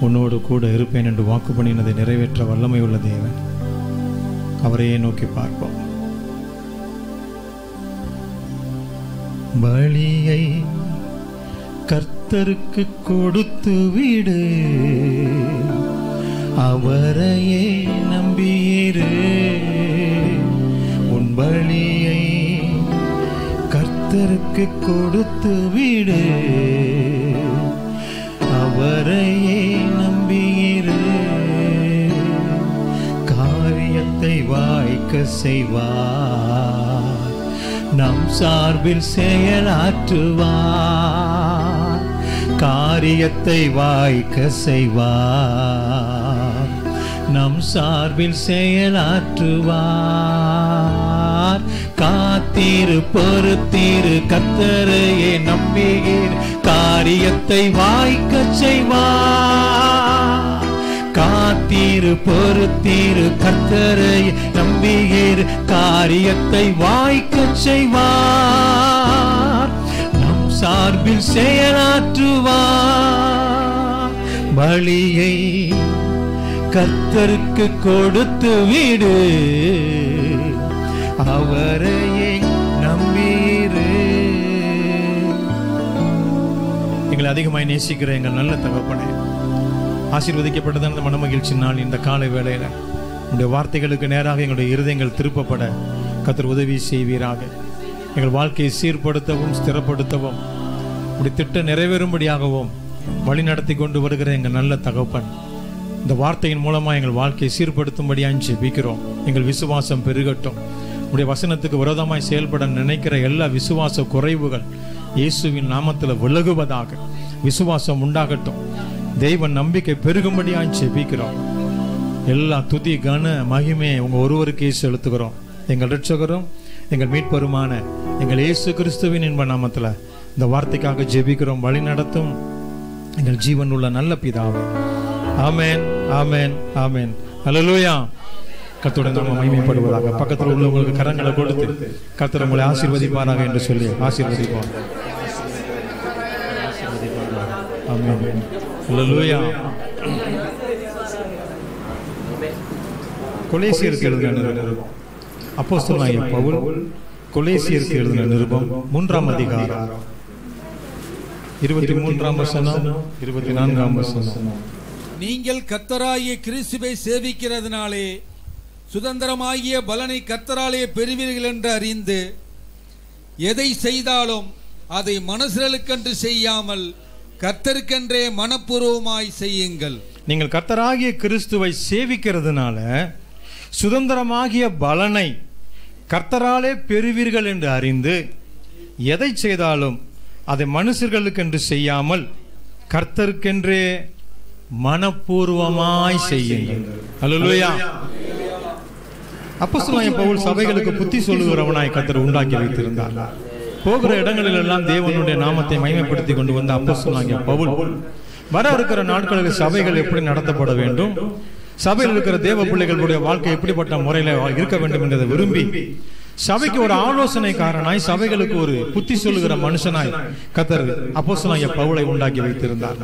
உன்னோடு கூட இருப்பேன் என்று வாக்கு பண்ணினதை நிறைவேற்ற வல்லமை உள்ள தேவன் அவரையே நோக்கி பார்ப்போம் பலியை கர்த்தருக்கு கொடுத்து விடு அவரையே நம்பியிரு உன் பலியை கர்த்தருக்கு கொடுத்து விடு அவரையே நம்பியிரு காரியத்தை வாய்க்க செய்வார் நம் சார்பில் செயலாற்றுவார் காரியத்தை வாய்க்க செய்வார் நம் சார்பில் செயலாற்றுவார் காத்தீரு பொறுத்தீரு கத்தரையே நம்புகிறேன் காரியத்தை வாய்க்க செய்வார் காத்தீரு பொறுத்தீரு கர்த்தரை நம்புகிறேன் காரியத்தை வாய்க்க செய்வார் நம் சார்பில் செயலாற்றுவார் பலியை கர்த்தருக்கு கொடுத்து விடு அவரையே நம்பீரு எங்களை அதிகமாய் நேசிக்கிற எங்கள் நல்ல தகப்பனே ஆசீர்வதிக்கப்பட்டது அந்த மனமகிழ்ச்சி நாள் இந்த காலை வேளையில உங்களுடைய வார்த்தைகளுக்கு நேராக எங்களுடைய இருதயங்கள் திருப்பப்பட கத்தர் உதவி செய்வீராக எங்கள் வாழ்க்கையை சீர்படுத்தவும் ஸ்திரப்படுத்தவும் உடைய திட்டம் நிறைவேறும்படியாகவும் வழி நடத்தி கொண்டு வருகிற எங்கள் நல்ல தகப்பன் இந்த வார்த்தையின் மூலமாக எங்கள் வாழ்க்கையை சீர்படுத்தும்படியாக ஜெபிக்கிறோம் எங்கள் விசுவாசம் பெருகட்டும் உடைய வசனத்துக்கு விரோதமாய் செயல்பட நினைக்கிற எல்லா விசுவாச குறைவுகள் இயேசுவின் நாமத்தில் விலகுவதாக விசுவாசம் உண்டாகட்டும் தெய்வ நம்பிக்கை பெருகும்படியாக ஜெபிக்கிறோம் எல்லா துதி கன மகிமையை உங்க ஒருவருக்கே செலுத்துகிறோம் எங்கள் ரட்சகரும் எங்கள் மீட்பருமான எங்கள் இயேசு கிறிஸ்துவின் இன்ப நாமத்தில் இந்த வார்த்தைக்காக ஜெபிக்கிறோம் வழி நடத்தும் எங்கள் ஜீவன் உள்ள நல்ல பிதாவே ஆமென் ஆமென் ஆமென் ஹalleluya கர்த்தருடைய நாமம் மகிமைப்படுவதாக பக்கத்தில் உள்ளவங்களுக்கு கரங்களை கொடுத்து கர்த்தர் உங்களை ஆசீர்வதிப்பாராக என்று சொல்லி ஆசீர்வதிப்போம் ஆமென் ஹalleluya கொலேசியருக்கு எழுதின நிருபம் அப்போஸ்தலனாகிய பவுல் கொலேசியருக்கு எழுதின நிருபம் மூன்றாம் அதிகாரம் இருபத்தி மூன்றாம் வசனம் இருபத்தி நான்காம் வசனம் நீங்கள் கத்தராகிய கிறிஸ்துவை சேவிக்கிறதுனாலே சுதந்திரமாகிய பலனை கத்தராலே பெறுவீர்கள் என்று அறிந்து எதை செய்தாலும் அதை மனசுகளுக்கென்று செய்யாமல் கர்த்தருக்கென்றே மனப்பூர்வமாய் செய்யுங்கள் நீங்கள் கர்த்தராகிய கிறிஸ்துவை சேவிக்கிறதுனால சுதந்திரமாகிய பலனை கர்த்தராலே பெறுவீர்கள் என்று அறிந்து எதை செய்தாலும் அதை மனுஷர்களுக்கென்று செய்யாமல் கர்த்தருக்கென்றே மனப்பூர்வமாய் செய்யுங்கள் அல்லேலூயா அப்போஸ்தலனாகிய பவுல் சபைகளுக்கு புத்தி சொல்லுகிறவனாய் கர்த்தர் உண்டாக்கி வைத்திருந்தார் போகிற இடங்களில் எல்லாம் தேவனுடைய நாமத்தை மகிமைப்படுத்தி கொண்டு வந்த அப்போஸ்தலனாகிய பவுல் வர இருக்கிற நாட்களுக்கு சபைகள் எப்படி நடத்தப்பட வேண்டும் சபையில் இருக்கிற தேவ பிள்ளைகளுடைய வாழ்க்கை எப்படிப்பட்ட முறையில இருக்க வேண்டும் என்றதை விரும்பி சபைக்கு ஒரு ஆலோசனைக்காரனாய் சபைகளுக்கு ஒரு புத்தி சொல்லுகிற மனுஷனாய் கத்தர் அப்போஸ்தலனாகிய பவுலை உண்டாக்கி வைத்திருந்தார்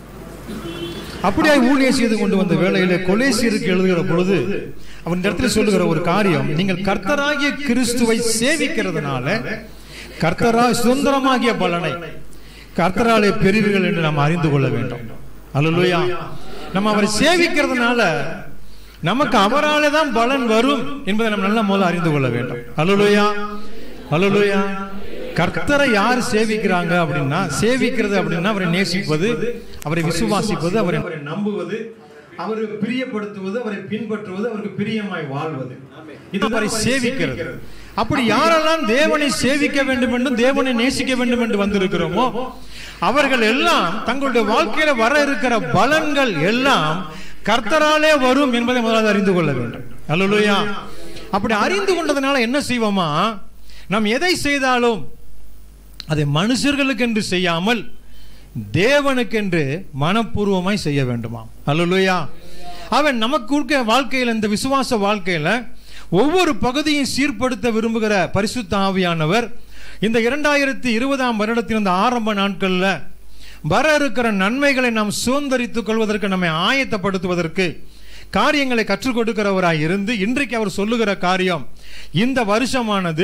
அப்படியாய் ஊழியம் செய்து கொண்டு வந்த வேளையிலே கொலேசியருக்கு எழுதுகிற பொழுது அவன் இந்த இடத்துல சொல்லுகிற ஒரு காரியம் நீங்கள் கர்த்தராகிய கிறிஸ்துவை சேவிக்கிறதுனால கர்த்தரா சுதந்திரமாகிய பலனை கர்த்தராலே பெறுவீர்கள் என்று நாம் அறிந்து கொள்ள வேண்டும் அல்லேலூயா நம்ம அவரை சேவிக்கிறதுனால நமக்கு அவராலே தான் பலன் வரும் என்பதை நம்ம நல்ல முதல்ல அறிந்து கொள்ள வேண்டும் அல்லேலூயா அல்லேலூயா கர்த்தரை யார் சேவிக்கிறாங்க அப்படின்னா சேவிக்கிறது அப்படின்னா அவரை நேசிப்பது அவரை விசுவாசிப்பது அவரை அவரை நம்புவது அவரை பிரியப்படுத்துவது அவரை பின்பற்றுவது அவருக்கு பிரியமாய் வாழ்வது இது அவரை சேவிக்கிறது அப்படி யாரெல்லாம் தேவனை சேவிக்க வேண்டும் என்றும் தேவனை நேசிக்க வேண்டும் என்று வந்திருக்கிறோமோ அவர்கள் எல்லாம் தங்களுடைய வாழ்க்கையில வர இருக்கிற பலன்கள் எல்லாம் கர்த்தராலே வரும் என்பதை முதலாவது அறிந்து கொள்ள வேண்டும் அல்லேலூயா அப்படி அறிந்து கொண்டதுனால என்ன செய்வோமா நாம் எதை செய்தாலும் அதை மனுஷர்களுக்கென்று செய்யாமல் தேவனுக்கென்று மனப்பூர்வமாய் செய்ய வேண்டுமா அல்லேலூயா அவன் நமக்கு இருக்க வாழ்க்கையில் இந்த விசுவாச வாழ்க்கையில ஒவ்வொரு பகுதியும் சீர்படுத்த விரும்புகிற பரிசுத்த ஆவியானவர் இந்த இரண்டாயிரத்தி இருபதாம் வருடத்தின் இந்த ஆரம்ப நாட்கள்ல வர இருக்கிற நன்மைகளை நாம் சுதந்திரித்துக் கொள்வதற்கு நம்மை ஆயத்தப்படுத்துவதற்கு காரியங்களை கற்றுக் கொடுக்கிறவராய் இருந்து இன்றைக்கு அவர் சொல்லுகிற காரியம் இந்த வருஷமானது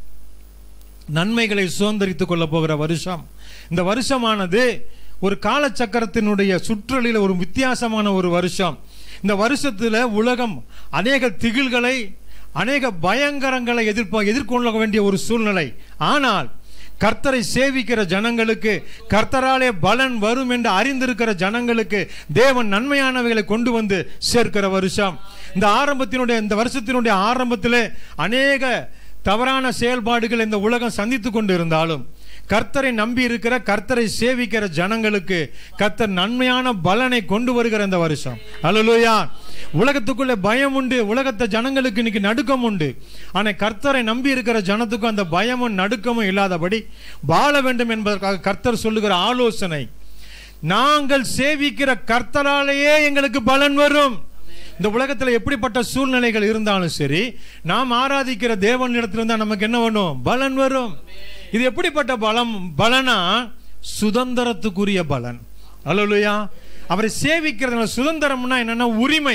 நன்மைகளை சுதந்திரித்துக் கொள்ள போகிற வருஷம் இந்த வருஷமானது ஒரு காலச்சக்கரத்தினுடைய சுற்றலில் ஒரு வித்தியாசமான ஒரு வருஷம் இந்த வருஷத்துல உலகம் அநேக திகில்களை அநேக பயங்கரங்களை எதிர்ப்ப எதிர்கொள்ள வேண்டிய ஒரு சூழ்நிலை ஆனால் கர்த்தரை சேவிக்கிற ஜனங்களுக்கு கர்த்தராலே பலன் வரும் என்று அறிந்திருக்கிற ஜனங்களுக்கு தேவன் நன்மையானவைகளை கொண்டு வந்து சேர்க்கிற வருஷம் இந்த ஆரம்பத்தினுடைய இந்த வருஷத்தினுடைய ஆரம்பத்திலே அநேக தவறான செயல்பாடுகள் இந்த உலகம் சந்தித்துக் கொண்டு இருந்தாலும் கர்த்தரை நம்பி இருக்கிற கர்த்தரை சேவிக்கிற ஜனங்களுக்கு கர்த்தர் நன்மையான பலனை கொண்டு வருகிற இந்த வருஷம் அல்லேலூயா உலகத்துக்குள்ள பயம் உண்டு உலகத்த ஜனங்களுக்கு இன்னைக்கு நடுக்கம் உண்டு ஆனா கர்த்தரை நம்பி இருக்கிற ஜனத்துக்கும் அந்த பயமும் நடுக்கமும் இல்லாதபடி வாழ வேண்டும் என்பதற்காக கர்த்தர் சொல்லுகிற ஆலோசனை நாங்கள் சேவிக்கிற கர்த்தராலேயே எங்களுக்கு பலன் வரும் இந்த உலகத்துல எப்படிப்பட்ட சூழ்நிலைகள் இருந்தாலும் சரி நாம் ஆராதிக்கிற தேவனிடத்துல இருந்தா நமக்கு என்ன வரும் பலன் வரும் இது எப்படிப்பட்ட பலம் பலனா சுதந்திரத்துக்குரிய பலன் அல்லா அவரை சேவிக்கிறதுனால சுதந்திரம்னா என்னன்னா உரிமை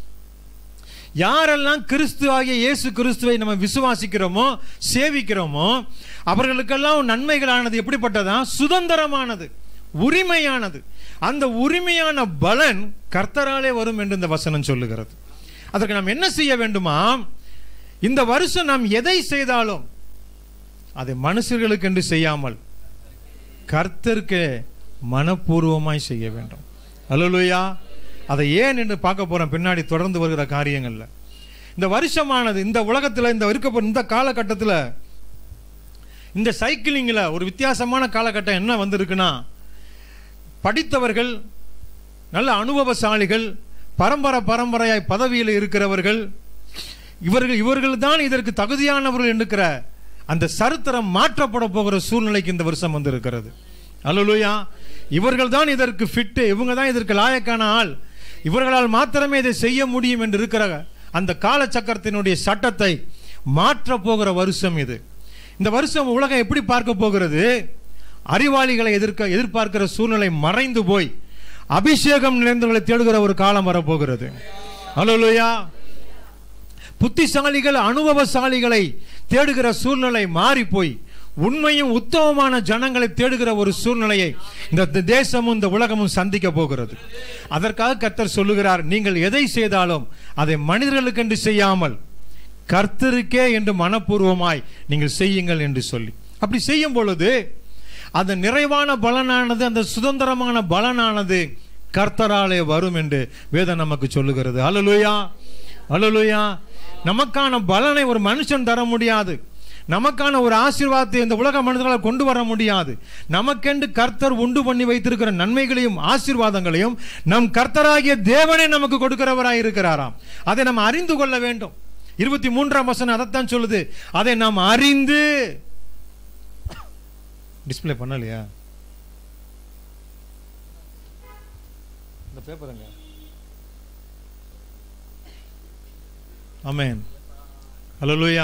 யாரெல்லாம் கிறிஸ்து ஆகிய இயேசு கிறிஸ்துவை நம்ம விசுவாசிக்கிறோமோ சேவிக்கிறோமோ அவர்களுக்கெல்லாம் நன்மைகளானது எப்படிப்பட்டதா சுதந்திரமானது உரிமையானது அந்த உரிமையான பலன் கர்த்தராலே வரும் என்று இந்த வசனம் சொல்லுகிறது அதற்கு நாம் என்ன செய்ய வேண்டுமா இந்த வருஷம் நாம் எதை செய்தாலும் அதை மனுஷர்களுக்கு என்று செய்யாமல் கர்த்தருக்கு மனப்பூர்வமாய் செய்ய வேண்டும் அல்லலுயா அதை ஏன் என்று பார்க்க போறோம் பின்னாடி தொடர்ந்து வருகிற காரியங்கள்ல இந்த வருஷமானது இந்த உலகத்தில் இந்த இருக்க இந்த காலகட்டத்தில் இந்த சைக்கிளிங்கில் ஒரு வித்தியாசமான காலகட்டம் என்ன வந்திருக்குன்னா படித்தவர்கள் நல்ல அனுபவசாலிகள் பரம்பரை பரம்பரையாய் பதவியில் இருக்கிறவர்கள் இவர்கள் இவர்கள் தான் இதற்கு தகுதியானவர்கள் என்கிற அந்த சரித்திரம் மாற்றப்பட போகிற சூழ்நிலைக்கு இந்த வருஷம் வந்திருக்கிறது அல்லலுயா இவர்கள் தான் இதற்கு ஃபிட்டு இவங்க தான் இதற்கு லாயக்கான ஆள் இவர்களால் மாத்திரமே இதை செய்ய முடியும் என்று இருக்கிற அந்த காலச்சக்கரத்தினுடைய சட்டத்தை மாற்ற போகிற வருஷம் இது இந்த வருஷம் உலகம் எப்படி பார்க்க போகிறது அறிவாளிகளை எதிர்க்க எதிர்பார்க்கிற சூழ்நிலை மறைந்து போய் அபிஷேகம் நிறைந்தவர்களை தேடுகிற ஒரு காலம் வரப்போகிறது அல்லலுயா புத்திசாலிகள் அனுபவசாலிகளை தேடுகிற சூழ்நிலை மாறி போய் உண்மையும் உத்தமமான ஜனங்களை தேடுகிற ஒரு சூழ்நிலையை இந்த தேசமும் இந்த உலகமும் சந்திக்க போகிறது அதற்காக கர்த்தர் சொல்லுகிறார் நீங்கள் எதை செய்தாலும் அதை மனிதர்களுக்கென்று செய்யாமல் கர்த்தருக்கே என்று மனப்பூர்வமாய் நீங்கள் செய்யுங்கள் என்று சொல்லி அப்படி செய்யும் பொழுது அந்த நிறைவான பலனானது அந்த சுதந்திரமான பலனானது கர்த்தராலே வரும் என்று வேதம் நமக்கு சொல்லுகிறது அலலுயா அலலுயா நமக்கான பலனை ஒரு மனுஷன் தர முடியாது நமக்கான ஒரு ஆசீர்வாதத்தை இந்த உலக மனிதர்களால் கொண்டு வர முடியாது நமக்கென்று கர்த்தர் உண்டு பண்ணி வைத்திருக்கிற நன்மைகளையும் ஆசீர்வாதங்களையும் நம் கர்த்தராகிய தேவனே நமக்கு கொடுக்கிறவராய் இருக்கிறாராம் அதை நாம் அறிந்து கொள்ள வேண்டும் இருபத்தி மூன்றாம் வசனம் அதைத்தான் சொல்லுது அதை நாம் அறிந்து டிஸ்பிளே பண்ணலையா இந்த பேப்பருங்க அமேன் ஹலோலூயா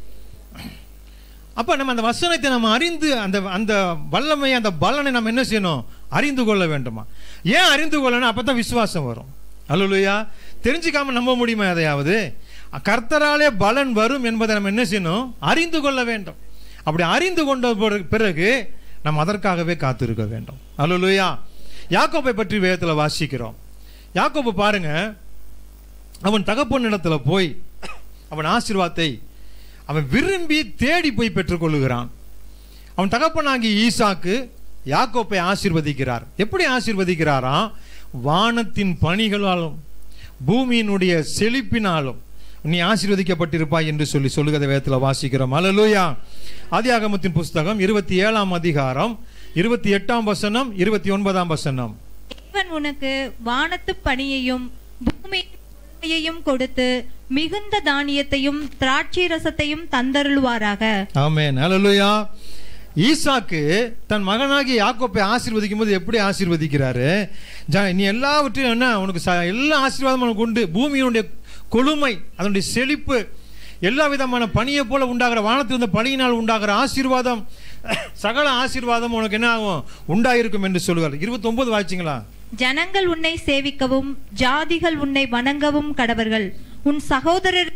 அப்ப நம்ம அந்த வசனத்தை நம்ம அறிந்து அந்த அந்த வல்லமை அந்த பலனை நம்ம என்ன செய்யணும் அறிந்து கொள்ள வேண்டுமா ஏன் அறிந்து கொள்ளணும் அப்பதான் விசுவாசம் வரும் அல்லலுயா தெரிஞ்சுக்காம நம்ப முடியுமா எதையாவது கர்த்தராலே பலன் வரும் என்பதை நம்ம என்ன செய்யணும் அறிந்து கொள்ள வேண்டும் அப்படி அறிந்து கொண்ட பிறகு நம்ம அதற்காகவே காத்திருக்க வேண்டும் அல்லலுயா யாக்கோப்பை பற்றி வேதத்தில் வாசிக்கிறோம் யாக்கோப்பு பாருங்க அவன் தகப்பன் இடத்துல போய் அவன் ஆசீர்வாதத்தை அவன் விரும்பி தேடி போய் பெற்றுக்கொள்ளுகிறான் அவன் தகப்பனாகி ஈசாக்கு யாக்கோப்பை ஆசீர்வதிக்கிறார் எப்படி ஆசீர்வதிக்கிறாராம் வானத்தின் பணிகளாலும் பூமியினுடைய செழிப்பினாலும் நீ ஆசீர்வதிக்கப்பட்டிருப்பாய் என்று சொல்லி சொல்லுகிறத வேதத்தில் வாசிக்கிறோம் அலலூயா ஆதியாகமத்தின் புஸ்தகம் இருபத்தி ஏழாம் அதிகாரம் இருபத்தி எட்டாம் வசனம் இருபத்தி ஒன்பதாம் வசனம் தேவன் உனக்கு வானத்து பணியையும் பூமியையும் கொடுத்து மிகுந்த தானியத்தையும் திராட்சை ரசத்தையும் தந்தருள்வாராக ஆமென் ஹalleluya ஈசாக்கு தன் மகனாகி யாக்கோப்பை ஆசீர்வதிக்கும் போது எப்படி ஆசீர்வதிக்கிறாரு ஜ- நீ எல்லாவற்றையும் என்ன உனக்கு ச- எல்லா ஆசீர்வாதமும் உனக்கு உண்டு பூமியினுடைய கொழுமை அதனுடைய செழிப்பு எல்லா விதமான பணியை போல உண்டாகிற வானத்தில் இருந்த பணியினால் உண்டாகிற ஆசீர்வாதம் சகல ஆசீர்வாதம் உனக்கு என்ன ஆகும் உண்டாயிருக்கும் என்று சொல்லுவார் இருபத்தி ஒன்பது வாய்ச்சிங்களா ஜனங்கள் உன்னை சேவிக்கவும் ஜாதிகள் உன்னை வணங்கவும் கடவர்கள் உன் சகோதரர்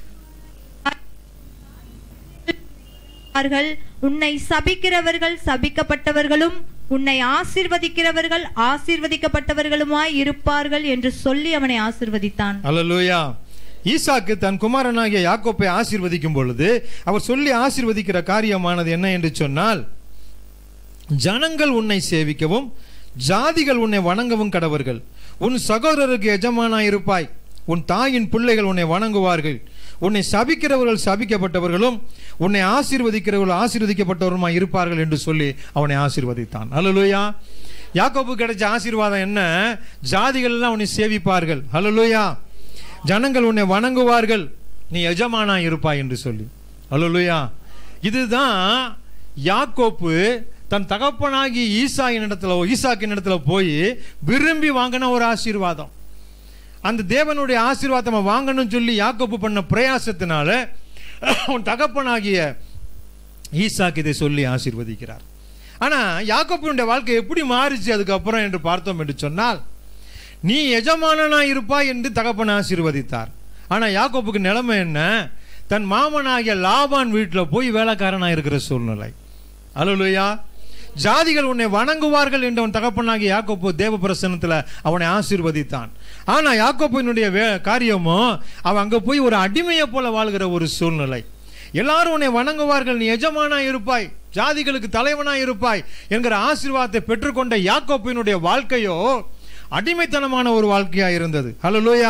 உன்னை சபிக்கிறவர்கள் சபிக்கப்பட்டவர்களும் உன்னை ஆசீர்வதிக்கிறவர்கள் ஆசீர்வதிக்கப்பட்டவர்களுமாய் இருப்பார்கள் என்று சொல்லி அவனை ஆசீர்வதித்தான் அல்லேலூயா ஈசாக்கு தன் குமாரனாகிய யாக்கோப்பை ஆசீர்வதிக்கும் பொழுது அவர் சொல்லி ஆசீர்வதிக்கிற காரியமானது என்ன என்று சொன்னால் ஜனங்கள் உன்னை சேவிக்கவும் ஜாதிகள் உன்னை வணங்கவும் கடவர்கள் உன் சகோதரருக்கு எஜமானாய் இருப்பாய் உன் தாயின் பிள்ளைகள் உன்னை வணங்குவார்கள் உன்னை சபிக்கிறவர்கள் சபிக்கப்பட்டவர்களும் உன்னை ஆசீர்வதிக்கிறவர்கள் ஆசீர்வதிக்கப்பட்டவருமாய் இருப்பார்கள் என்று சொல்லி அவனை ஆசீர்வதித்தான் அல்லேலூயா யாக்கோபு கிடைச்ச ஆசீர்வாதம் என்ன ஜாதிகள் எல்லாம் உன்னை சேவிப்பார்கள் அல்லேலூயா ஜனங்கள் உன்னை வணங்குவார்கள் நீ எஜமானா இருப்பாய் என்று சொல்லி அல்லேலூயா இதுதான் யாக்கோப்பு தன் தகப்பனாகி ஈசாயின் இடத்துல ஈசாக்கின் இடத்துல போய் விரும்பி வாங்கின ஒரு ஆசீர்வாதம் அந்த தேவனுடைய ஆசீர்வாதம் அவன் வாங்கணும்னு சொல்லி யாக்கோப்பு பண்ண பிரயாசத்தினால உன் தகப்பனாகிய ஈசாக்கு இதை சொல்லி ஆசீர்வதிக்கிறார் ஆனா யாக்கோப்பினுடைய வாழ்க்கை எப்படி மாறிச்சு அதுக்கப்புறம் என்று பார்த்தோம் என்று சொன்னால் நீ எஜமானனா இருப்பாய் என்று தகப்பன் ஆசீர்வதித்தார் ஆனா யாக்கோப்புக்கு நிலைமை என்ன தன் மாமனாகிய லாபான் வீட்டில் போய் வேலைக்காரனா இருக்கிற சூழ்நிலை அலுவயா ஜாதிகள் உன்னை வணங்குவார்கள் என்று அவன் தகப்பனாகிய யாக்கோப்பு தேவ பிரசனத்துல அவனை ஆசீர்வதித்தான் ஆனா யாக்கோப்பினுடைய வே காரியமோ அவன் அங்க போய் ஒரு அடிமையை போல வாழ்கிற ஒரு சூழ்நிலை எல்லாரும் உன்னை வணங்குவார்கள் நீ எஜமானா இருப்பாய் ஜாதிகளுக்கு தலைவனா இருப்பாய் என்கிற ஆசீர்வாதத்தை பெற்றுக்கொண்ட யாக்கோப்பினுடைய வாழ்க்கையோ அடிமைத்தனமான ஒரு வாழ்க்கையா இருந்தது ஹalleluya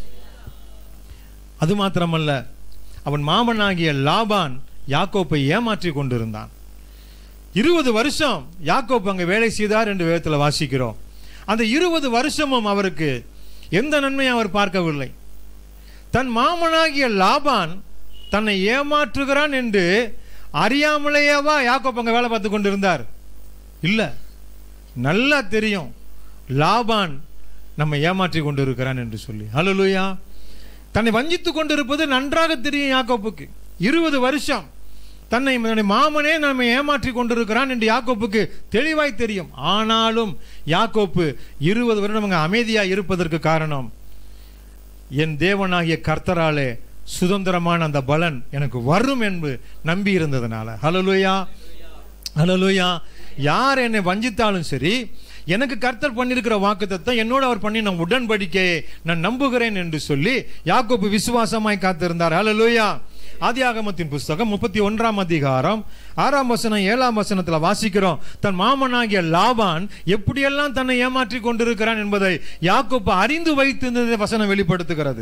அது மாத்திரமல்ல அவன் மாமனாகிய லாபான் யாக்கோப்பை ஏமாற்றி கொண்டிருந்தான் இருபது வருஷம் யாக்கோப் அங்கே வேலை செய்தார் என்று வேதத்தில் வாசிக்கிறோம் அந்த இருபது வருஷமும் அவருக்கு எந்த நன்மையும் அவர் பார்க்கவில்லை தன் மாமனாகிய லாபான் தன்னை ஏமாற்றுகிறான் என்று அறியாமலேயேவா யாக்கோப் அங்கே வேலை பார்த்து கொண்டிருந்தார் இல்ல நல்லா தெரியும் லாபான் நம்ம ஏமாற்றி கொண்டிருக்கிறான் என்று சொல்லி ஹalleluya தன்னை வஞ்சித்துக் கொண்டிருப்பது நன்றாக தெரியும் யாக்கோப்புக்கு இருபது வருஷம் தன்னை தன்னுடைய மாமனே நம்மை ஏமாற்றி கொண்டிருக்கிறான் என்று யாக்கோப்புக்கு தெளிவாய் தெரியும் ஆனாலும் யாக்கோப்பு இருபது வருடம் அங்கே அமைதியா இருப்பதற்கு காரணம் என் தேவனாகிய கர்த்தராலே சுதந்திரமான அந்த பலன் எனக்கு வரும் என்று நம்பி இருந்ததுனால ஹalleluya ஹalleluya யார் என்னை வஞ்சித்தாலும் சரி எனக்கு கர்த்தர் பண்ணியிருக்கிற வாக்குத்தத்தம் என்னோட அவர் பண்ணின உடன்படிக்கையை நான் நம்புகிறேன் என்று சொல்லி யாக்கோப்பு விசுவாசமாய் காத்திருந்தார் ஹalleluya ஆதியாகமத்தின் புஸ்தகம் முப்பத்தி ஒன்றாம் அதிகாரம் ஆறாம் வசனம் ஏழாம் வசனத்துல வாசிக்கிறோம் தன் மாமனாகிய லாபான் எப்படியெல்லாம் தன்னை ஏமாற்றி கொண்டிருக்கிறான் என்பதை யாக்கோப்பு அறிந்து வைத்திருந்ததை வசனம் வெளிப்படுத்துகிறது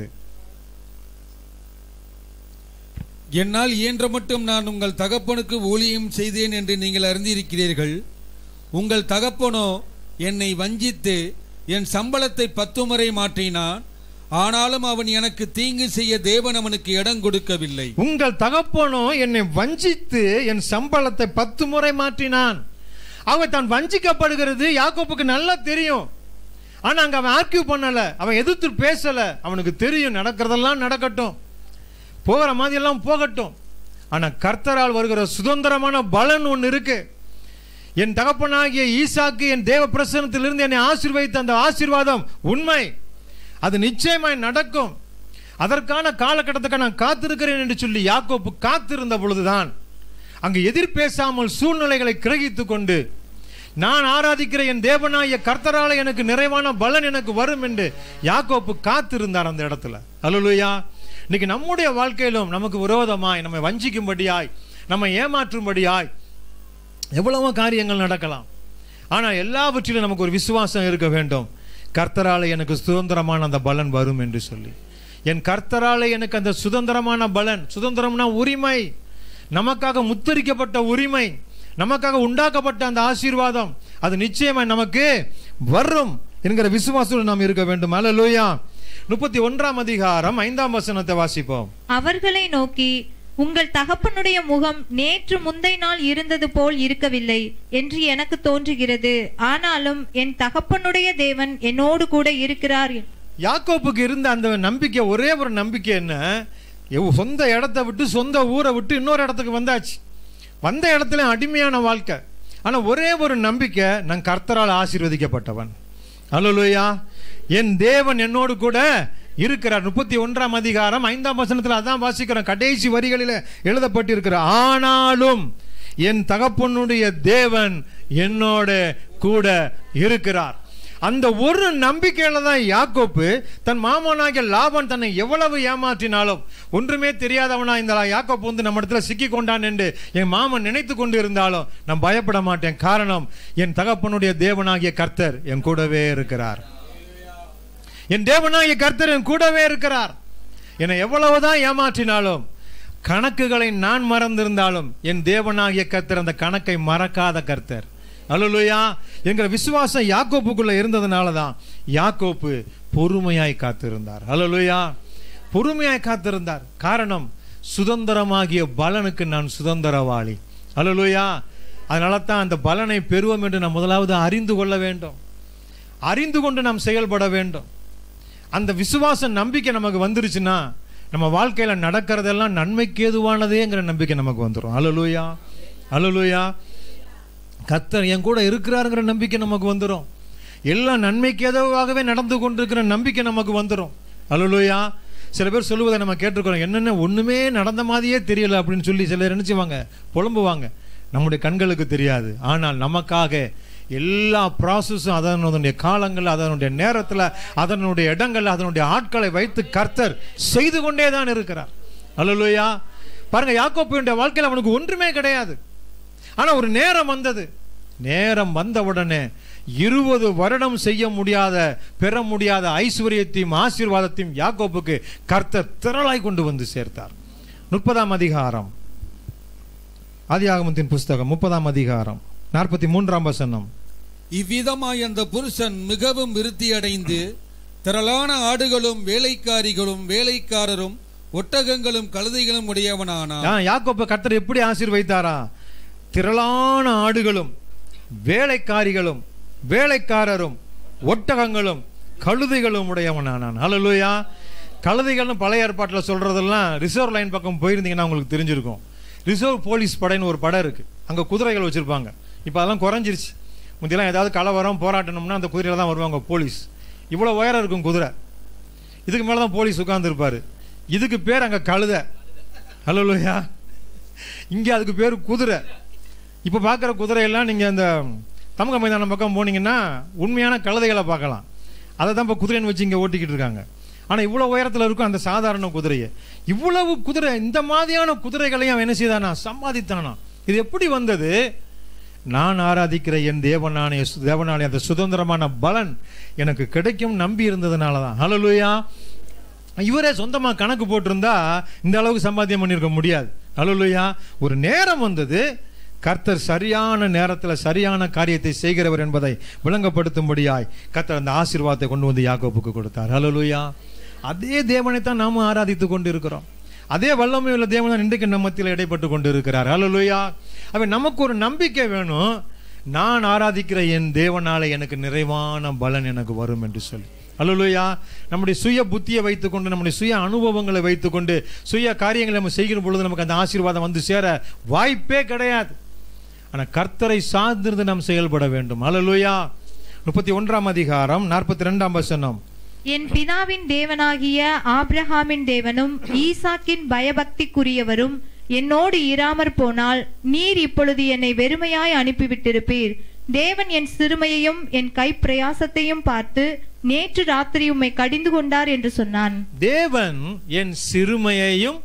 என்னால் இயன்ற மட்டும் நான் உங்கள் தகப்பனுக்கு ஊழியம் செய்தேன் என்று நீங்கள் அறிந்திருக்கிறீர்கள் உங்கள் தகப்பனோ என்னை வஞ்சித்து என் சம்பளத்தை பத்து முறை மாற்றினான் ஆனாலும் அவன் எனக்கு தீங்கு செய்ய தேவன் அவனுக்கு இடம் கொடுக்கவில்லை உங்கள் தகப்பனோ என்னை வஞ்சித்து என் சம்பளத்தை பத்து முறை மாற்றினான் அவன் தான் வஞ்சிக்கப்படுகிறது யாக்கோப்புக்கு நல்லா தெரியும் ஆனா அங்க அவன் ஆர்கியூ பண்ணல அவன் எதிர்த்து பேசல அவனுக்கு தெரியும் நடக்கிறதெல்லாம் நடக்கட்டும் போகிற மாதிரி எல்லாம் போகட்டும் ஆனா கர்த்தரால் வருகிற சுதந்திரமான பலன் ஒன்று இருக்கு என் தகப்பனாகிய ஈசாக்கு என் தேவ பிரசனத்திலிருந்து என்னை ஆசீர்வதித்த அந்த ஆசீர்வாதம் உண்மை அது நிச்சயமாய் நடக்கும் அதற்கான காலகட்டத்துக்கு நான் காத்திருக்கிறேன் என்று சொல்லி யாக்கோப்பு காத்திருந்த பொழுதுதான் அங்கு எதிர் பேசாமல் சூழ்நிலைகளை கிரகித்துக் கொண்டு நான் ஆராதிக்கிற என் தேவனாய கர்த்தரால எனக்கு நிறைவான பலன் எனக்கு வரும் என்று யாக்கோப்பு காத்திருந்தார் அந்த இடத்துல அல்லலுயா இன்னைக்கு நம்முடைய வாழ்க்கையிலும் நமக்கு விரோதமாய் நம்மை வஞ்சிக்கும்படியாய் நம்மை ஏமாற்றும்படியாய் எவ்வளவோ காரியங்கள் நடக்கலாம் ஆனால் எல்லாவற்றிலும் நமக்கு ஒரு விசுவாசம் இருக்க வேண்டும் கர்த்தராலே எனக்கு சுதந்திரமான அந்த பலன் வரும் என்று சொல்லி என் கர்த்தராலே எனக்கு அந்த சுதந்திரமான பலன் சுதந்திரம்னா உரிமை நமக்காக முத்தரிக்கப்பட்ட உரிமை நமக்காக உண்டாக்கப்பட்ட அந்த ஆசீர்வாதம் அது நிச்சயமாய் நமக்கு வரும் என்கிற விசுவாசத்தில் நாம் இருக்க வேண்டும் அல்லேலூயா முப்பத்தி ஒன்றாம் அதிகாரம் ஐந்தாம் வசனத்தை வாசிப்போம் அவர்களை நோக்கி உங்கள் தகப்பனுடைய முகம் நேற்று முந்தை நாள் இருந்தது போல் இருக்கவில்லை என்று எனக்கு தோன்றுகிறது ஆனாலும் என் தகப்பனுடைய தேவன் என்னோடு கூட இருக்கிறார் யாக்கோப்புக்கு இருந்த அந்த நம்பிக்கை ஒரே ஒரு நம்பிக்கை என்ன எவ் சொந்த இடத்த விட்டு சொந்த ஊரை விட்டு இன்னொரு இடத்துக்கு வந்தாச்சு வந்த இடத்துல அடிமையான வாழ்க்கை ஆனா ஒரே ஒரு நம்பிக்கை நான் கர்த்தரால் ஆசீர்வதிக்கப்பட்டவன் அல்லேலூயா என் தேவன் என்னோடு கூட இருக்கிறார் முப்பத்தி ஒன்றாம் அதிகாரம் ஐந்தாம் வசனத்தில் அதான் வாசிக்கிறோம் கடைசி வரிகளில் எழுதப்பட்டிருக்கிற ஆனாலும் என் தகப்பனுடைய தேவன் என்னோட கூட இருக்கிறார் அந்த ஒரு நம்பிக்கையில தான் யாக்கோப்பு தன் மாமனாகிய லாபன் தன்னை எவ்வளவு ஏமாற்றினாலும் ஒன்றுமே தெரியாதவனா இந்த யாக்கோப்பு வந்து நம்ம இடத்துல சிக்கி கொண்டான் என்று என் மாமன் நினைத்து கொண்டு இருந்தாலும் நான் பயப்பட மாட்டேன் காரணம் என் தகப்பனுடைய தேவனாகிய கர்த்தர் என் கூடவே இருக்கிறார் என் தேவனாகிய கர்த்தர் என் கூடவே இருக்கிறார் என்னை எவ்வளவுதான் ஏமாற்றினாலும் கணக்குகளை நான் மறந்திருந்தாலும் என் தேவனாகிய கர்த்தர் அந்த கணக்கை மறக்காத கர்த்தர் அல்லலுயா என்கிற விசுவாசம் யாக்கோப்புக்குள்ள இருந்ததுனால தான் யாக்கோப்பு பொறுமையாய் காத்திருந்தார் அல்லலுயா பொறுமையாய் காத்திருந்தார் காரணம் சுதந்திரமாகிய பலனுக்கு நான் சுதந்திரவாளி அல்லலுயா அதனால தான் அந்த பலனை பெறுவோம் என்று நாம் முதலாவது அறிந்து கொள்ள வேண்டும் அறிந்து கொண்டு நாம் செயல்பட வேண்டும் அந்த விசுவாச நம்பிக்கை நமக்கு வந்துருச்சுன்னா நம்ம வாழ்க்கையில நடக்கிறதெல்லாம் நன்மைக்கு ஏதுவானதேங்கிற நம்பிக்கை நமக்கு வந்துடும் அலலுயா அலலுயா கத்தர் என் கூட இருக்கிறாருங்கிற நம்பிக்கை நமக்கு வந்துடும் எல்லாம் நன்மைக்கு ஏதுவாகவே நடந்து கொண்டிருக்கிற நம்பிக்கை நமக்கு வந்துடும் அலலுயா சில பேர் சொல்லுவதை நம்ம கேட்டிருக்கிறோம் என்னென்ன ஒண்ணுமே நடந்த மாதிரியே தெரியல அப்படின்னு சொல்லி சிலர் நினைச்சுவாங்க புலம்புவாங்க நம்முடைய கண்களுக்கு தெரியாது ஆனால் நமக்காக எல்லா ப்ராசஸும் அதனுடைய காலங்கள் அதனுடைய நேரத்தில் அதனுடைய இடங்கள் அதனுடைய ஆட்களை வைத்து கர்த்தர் செய்து கொண்டே தான் இருக்கிறார் அல்லலுயா பாருங்க யாக்கோப்புடைய வாழ்க்கையில் அவனுக்கு ஒன்றுமே கிடையாது ஆனா ஒரு நேரம் வந்தது நேரம் வந்த உடனே இருபது வருடம் செய்ய முடியாத பெற முடியாத ஐஸ்வர்யத்தையும் ஆசீர்வாதத்தையும் யாக்கோப்புக்கு கர்த்தர் திரளாய் கொண்டு வந்து சேர்த்தார் முப்பதாம் அதிகாரம் ஆதியாகமத்தின் புஸ்தகம் முப்பதாம் அதிகாரம் நாற்பத்தி மூன்றாம் வசனம் இவ்விதமாய் அந்த புருஷன் மிகவும் விருத்தியடைந்து திரளான ஆடுகளும் வேலைக்காரிகளும் வேலைக்காரரும் ஒட்டகங்களும் கழுதைகளும் உடையவனானான் ஆ, யாக்கோப்பை கர்த்தர் எப்படி ஆசீர்வைத்தாரா திரளான ஆடுகளும் வேலைக்காரிகளும் வேலைக்காரரும் ஒட்டகங்களும் கழுதைகளும் உடையவனானான் ஹalleluya கழுதைகள்னு பழைய ஏற்பாட்டில் சொல்றதெல்லாம் ரிசர்வ் லைன் பக்கம் போயிருந்தீங்கன்னா உங்களுக்கு தெரிஞ்சிருக்கும் ரிசர்வ் போலீஸ் படைன்னு ஒரு படம் இருக்கு அங்க குதிரைகள் வச்சிருப்பாங்க இப்போ அதெல்லாம் குறைஞ்சிருச்சு முந்தியெல்லாம் ஏதாவது கலவரம் போராட்டணும்னா அந்த குதிரையில தான் வருவாங்க போலீஸ் இவ்வளோ உயரம் இருக்கும் குதிரை இதுக்கு மேலே தான் போலீஸ் உட்கார்ந்துருப்பாரு இதுக்கு பேர் அங்கே கழுதை ஹலோலுயா இங்கே அதுக்கு பேர் குதிரை இப்போ பார்க்குற குதிரையெல்லாம் நீங்கள் அந்த தமிழக மைதானம் பக்கம் போனீங்கன்னா உண்மையான கழுதைகளை பார்க்கலாம் அதை தான் இப்போ குதிரைன்னு வச்சு இங்கே ஓட்டிக்கிட்டு இருக்காங்க ஆனால் இவ்வளோ உயரத்தில் இருக்கும் அந்த சாதாரண குதிரையை இவ்வளவு குதிரை இந்த மாதிரியான குதிரைகளையும் அவன் என்ன செய்தானா சம்பாதித்தானா இது எப்படி வந்தது நான் ஆராதிக்கிற என் தேவனானே தேவனாலே அந்த சுதந்திரமான பலன் எனக்கு கிடைக்கும் நம்பி இருந்ததுனால தான் ஹலலுயா இவரே சொந்தமா கணக்கு போட்டிருந்தா இந்த அளவுக்கு சம்பாத்தியம் பண்ணியிருக்க முடியாது ஹalleluya ஒரு நேரம் வந்தது கர்த்தர் சரியான நேரத்தில் சரியான காரியத்தை செய்கிறவர் என்பதை விளங்கப்படுத்தும்படியாய் கர்த்தர் அந்த ஆசீர்வாதத்தை கொண்டு வந்து யாக்கோப்புக்கு கொடுத்தார் ஹalleluya அதே தேவனை தான் நாம ஆராதித்து கொண்டு இருக்கிறோம் அதே வல்லமை உள்ள தேவன் தான் இன்றைக்கு நம்ம மத்தியில் இடைப்பட்டு கொண்டு இருக்கிறார் ஹalleluya அவன் நமக்கு ஒரு நம்பிக்கை வேணும் நான் ஆராதிக்கிற என் தேவனாலே எனக்கு நிறைவான பலன் எனக்கு வரும் என்று சொல்லி அல்லலுயா நம்முடைய சுய புத்தியை வைத்துக்கொண்டு நம்முடைய சுய அனுபவங்களை வைத்துக்கொண்டு சுய காரியங்களை நம்ம செய்கிற பொழுது நமக்கு அந்த ஆசீர்வாதம் வந்து சேர வாய்ப்பே கிடையாது ஆனால் கர்த்தரை சார்ந்திருந்து நாம் செயல்பட வேண்டும் அல்லலுயா முப்பத்தி ஒன்றாம் அதிகாரம் நாற்பத்தி ரெண்டாம் வசனம் என் பிதாவின் தேவனாகிய ஆபிரகாமின் தேவனும் ஈசாக்கின் பயபக்திக்குரியவரும் என்னோடு இராமற் போனால் நீர் இப்பொழுது என்னை வெறுமையாய் அனுப்பிவிட்டிருப்பீர் தேவன் என் சிறுமையையும் என் கை பிரயாசத்தையும் பார்த்து நேற்று ராத்திரி உம்மை கடிந்து கொண்டார் என்று சொன்னான் தேவன் என் சிறுமையையும்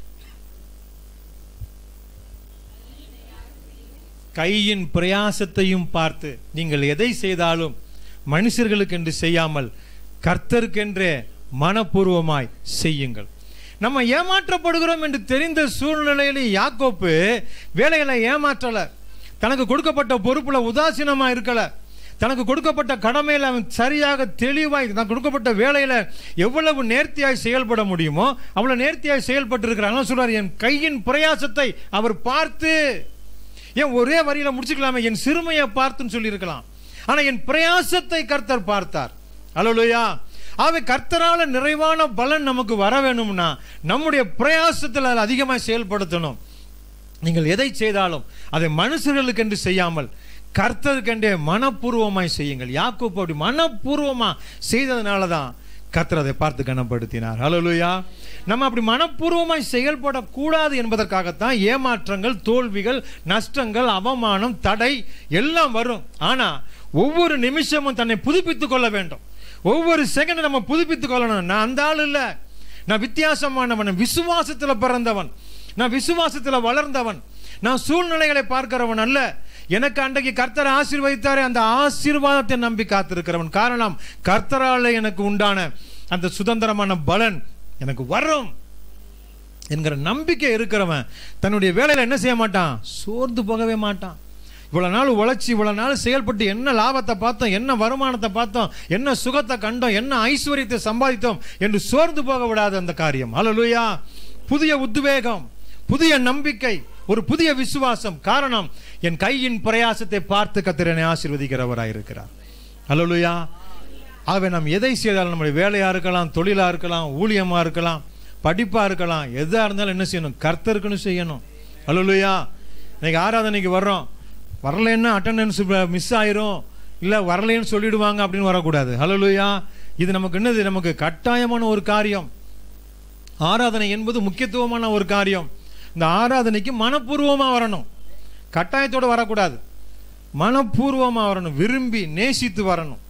கையின் பிரயாசத்தையும் பார்த்து நீங்கள் எதை செய்தாலும் மனுஷர்களுக்கு என்று செய்யாமல் கர்த்தருக்கென்றே மனப்பூர்வமாய் செய்யுங்கள் நம்ம ஏமாற்றப்படுகிறோம் என்று தெரிந்த சூழ்நிலையில யாக்கோப்பு வேலைகளை ஏமாற்றல தனக்கு கொடுக்கப்பட்ட பொறுப்புல உதாசீனமா இருக்கல தனக்கு கொடுக்கப்பட்ட கடமையில அவன் சரியாக தெளிவாய் தனக்கு கொடுக்கப்பட்ட வேலையில எவ்வளவு நேர்த்தியாய் செயல்பட முடியுமோ அவ்வளவு நேர்த்தியாய் செயல்பட்டு இருக்கிறாங்க சொல்றாரு என் கையின் பிரயாசத்தை அவர் பார்த்து ஏன் ஒரே வரியில முடிச்சுக்கலாமே என் சிறுமையை பார்த்துன்னு சொல்லி இருக்கலாம் ஆனா என் பிரயாசத்தை கர்த்தர் பார்த்தார் அல்லலுயா ஆகவே கர்த்தரால நிறைவான பலன் நமக்கு வர வேணும்னா நம்முடைய பிரயாசத்தில் அதில் அதிகமாக செயல்படுத்தணும் நீங்கள் எதை செய்தாலும் அதை மனுஷர்களுக்கென்று செய்யாமல் கர்த்தருக்கென்றே மனப்பூர்வமாய் செய்யுங்கள் யாக்கோப்பு அப்படி மனப்பூர்வமா செய்ததுனால தான் கர்த்தர் அதை பார்த்து கனப்படுத்தினார் ஹalleluya நம்ம அப்படி மனப்பூர்வமாய் செயல்படக்கூடாது என்பதற்காகத்தான் ஏமாற்றங்கள் தோல்விகள் நஷ்டங்கள் அவமானம் தடை எல்லாம் வரும் ஆனா ஒவ்வொரு நிமிஷமும் தன்னை புதுப்பித்துக் கொள்ள வேண்டும் ஒவ்வொரு செகண்ட் நம்ம புதுப்பித்துக் கொள்ளணும் நான் அந்த ஆள் இல்லை நான் வித்தியாசமானவன் விசுவாசத்துல பிறந்தவன் நான் விசுவாசத்துல வளர்ந்தவன் நான் சூழ்நிலைகளை பார்க்கிறவன் அல்ல எனக்கு அன்றைக்கு கர்த்தர் ஆசீர்வதித்தாரே அந்த ஆசீர்வாதத்தை நம்பி காத்திருக்கிறவன் காரணம் கர்த்தரால எனக்கு உண்டான அந்த சுதந்திரமான பலன் எனக்கு வரும் என்கிற நம்பிக்கை இருக்கிறவன் தன்னுடைய வேலையில என்ன செய்ய மாட்டான் சோர்ந்து போகவே மாட்டான் இவ்வளவு நாள் உழைச்சி இவ்வளவு நாள் செயல்பட்டு என்ன லாபத்தை பார்த்தோம் என்ன வருமானத்தை பார்த்தோம் என்ன சுகத்தை கண்டோம் என்ன ஐஸ்வர்யத்தை சம்பாதித்தோம் என்று சோர்ந்து போக விடாத அந்த காரியம் ஹalleluya புதிய உத்வேகம் புதிய நம்பிக்கை ஒரு புதிய விசுவாசம் காரணம் என் கையின் பிரயாசத்தை பார்த்து கத்திரனை ஆசீர்வதிக்கிறவராயிருக்கிறார் ஹalleluya ஆகவே நாம் எதை செய்தாலும் நம்முடைய வேலையா இருக்கலாம் தொழிலா இருக்கலாம் ஊழியமா இருக்கலாம் படிப்பா இருக்கலாம் எதா இருந்தாலும் என்ன செய்யணும் கர்த்தருக்குன்னு செய்யணும் ஹalleluya இன்னைக்கு ஆராதனைக்கு வர்றோம் வரலைன்னா அட்டண்டன்ஸ் மிஸ் ஆயிரும் இல்ல வரலைன்னு சொல்லிடுவாங்க அப்படின்னு வரக்கூடாது ஹalleluya இது நமக்கு என்னது நமக்கு கட்டாயமான ஒரு காரியம் ஆராதனை என்பது முக்கியத்துவமான ஒரு காரியம் இந்த ஆராதனைக்கு மனப்பூர்வமா வரணும் கட்டாயத்தோட வரக்கூடாது மனப்பூர்வமா வரணும் விரும்பி நேசித்து வரணும்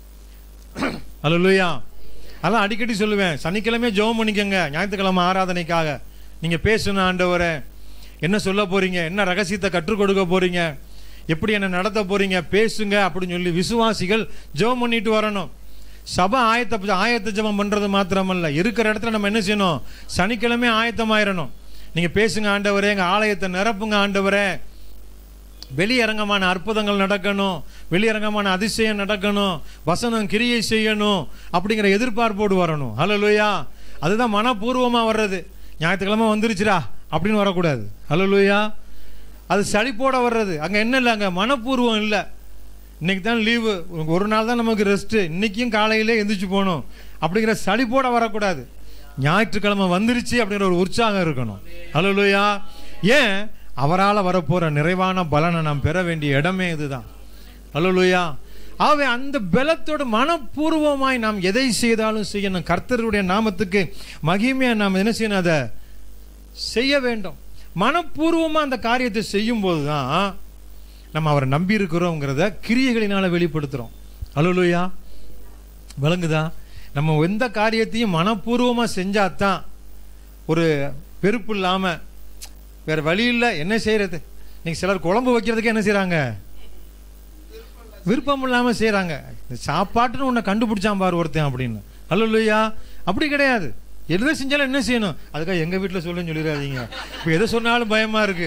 அல்லா அதான் அடிக்கடி சொல்லுவேன் சனிக்கிழமை ஜெபம் பண்ணிக்கங்க ஞாயிற்றுக்கிழமை ஆராதனைக்காக நீங்க பேசணும் ஆண்டவரே என்ன சொல்ல போறீங்க என்ன ரகசியத்தை கற்றுக் கொடுக்க போறீங்க எப்படி என்ன நடத்த போறீங்க பேசுங்க அப்படின்னு சொல்லி விசுவாசிகள் ஜெபம் பண்ணிட்டு வரணும் சபை ஆயத்த ஆயத்த ஜெபம் பண்றது மாத்திரமல்ல இருக்கிற இடத்துல நம்ம என்ன செய்யணும் சனிக்கிழமை ஆயத்தமாயிரணும் நீங்க பேசுங்க ஆண்டவரே எங்க ஆலயத்தை நிரப்புங்க ஆண்டவரே வெளியரங்கமான அற்புதங்கள் நடக்கணும் வெளியரங்கமான அதிசயம் நடக்கணும் வசனம் கிரியை செய்யணும் அப்படிங்கிற எதிர்பார்ப்போடு வரணும் ஹalleluya அதுதான் மனப்பூர்வமா வர்றது ஞாயிற்றுக்கிழமை வந்துருச்சுடா அப்படின்னு வரக்கூடாது ஹalleluya அது சளிப்போட வர்றது அங்க என்ன இல்லை அங்க மனப்பூர்வம் இல்லை இன்னைக்கு தான் லீவு ஒரு நாள் தான் நமக்கு ரெஸ்ட் இன்னைக்கும் காலையிலே எந்திரிச்சு போகணும் அப்படிங்கிற சளிப்போட வரக்கூடாது ஞாயிற்றுக்கிழமை வந்துருச்சு அப்படிங்கிற ஒரு உற்சாகம் இருக்கணும் ஹalleluya ஏன் அவரால் வரப்போற நிறைவான பலனை நாம் பெற வேண்டிய இடமே இதுதான் ஹalleluya ஆகவே அந்த பலத்தோடு மனப்பூர்வமாய் நாம் எதை செய்தாலும் செய்யணும் கர்த்தருடைய நாமத்துக்கு மகிமையா நாம் என்ன செய்யணும் அதை செய்ய வேண்டும் மனப்பூர்வமா அந்த காரியத்தை செய்யும் போதுதான் நம்ம அவரை நம்பி இருக்கிறோங்கிறத கிரியைகளினால வெளிப்படுத்துறோம் ஹalleluya விளங்குதா நம்ம எந்த காரியத்தையும் மனப்பூர்வமா செஞ்சாதான் ஒரு வெறுப்பு இல்லாம வேற வழி இல்லை என்ன செய்யறது நீங்க சிலர் குழம்பு வைக்கிறதுக்கு என்ன செய்றாங்க விருப்பம் இல்லாம செய்றாங்க இந்த சாப்பாட்டுன்னு உன்னை கண்டுபிடிச்சான் பாரு ஒருத்தன் அப்படின்னு அல்லையா அப்படி கிடையாது எதை செஞ்சாலும் என்ன செய்யணும் அதுக்காக எங்க வீட்டுல சொல்லுன்னு சொல்லிடாதீங்க இப்ப எதை சொன்னாலும் பயமா இருக்கு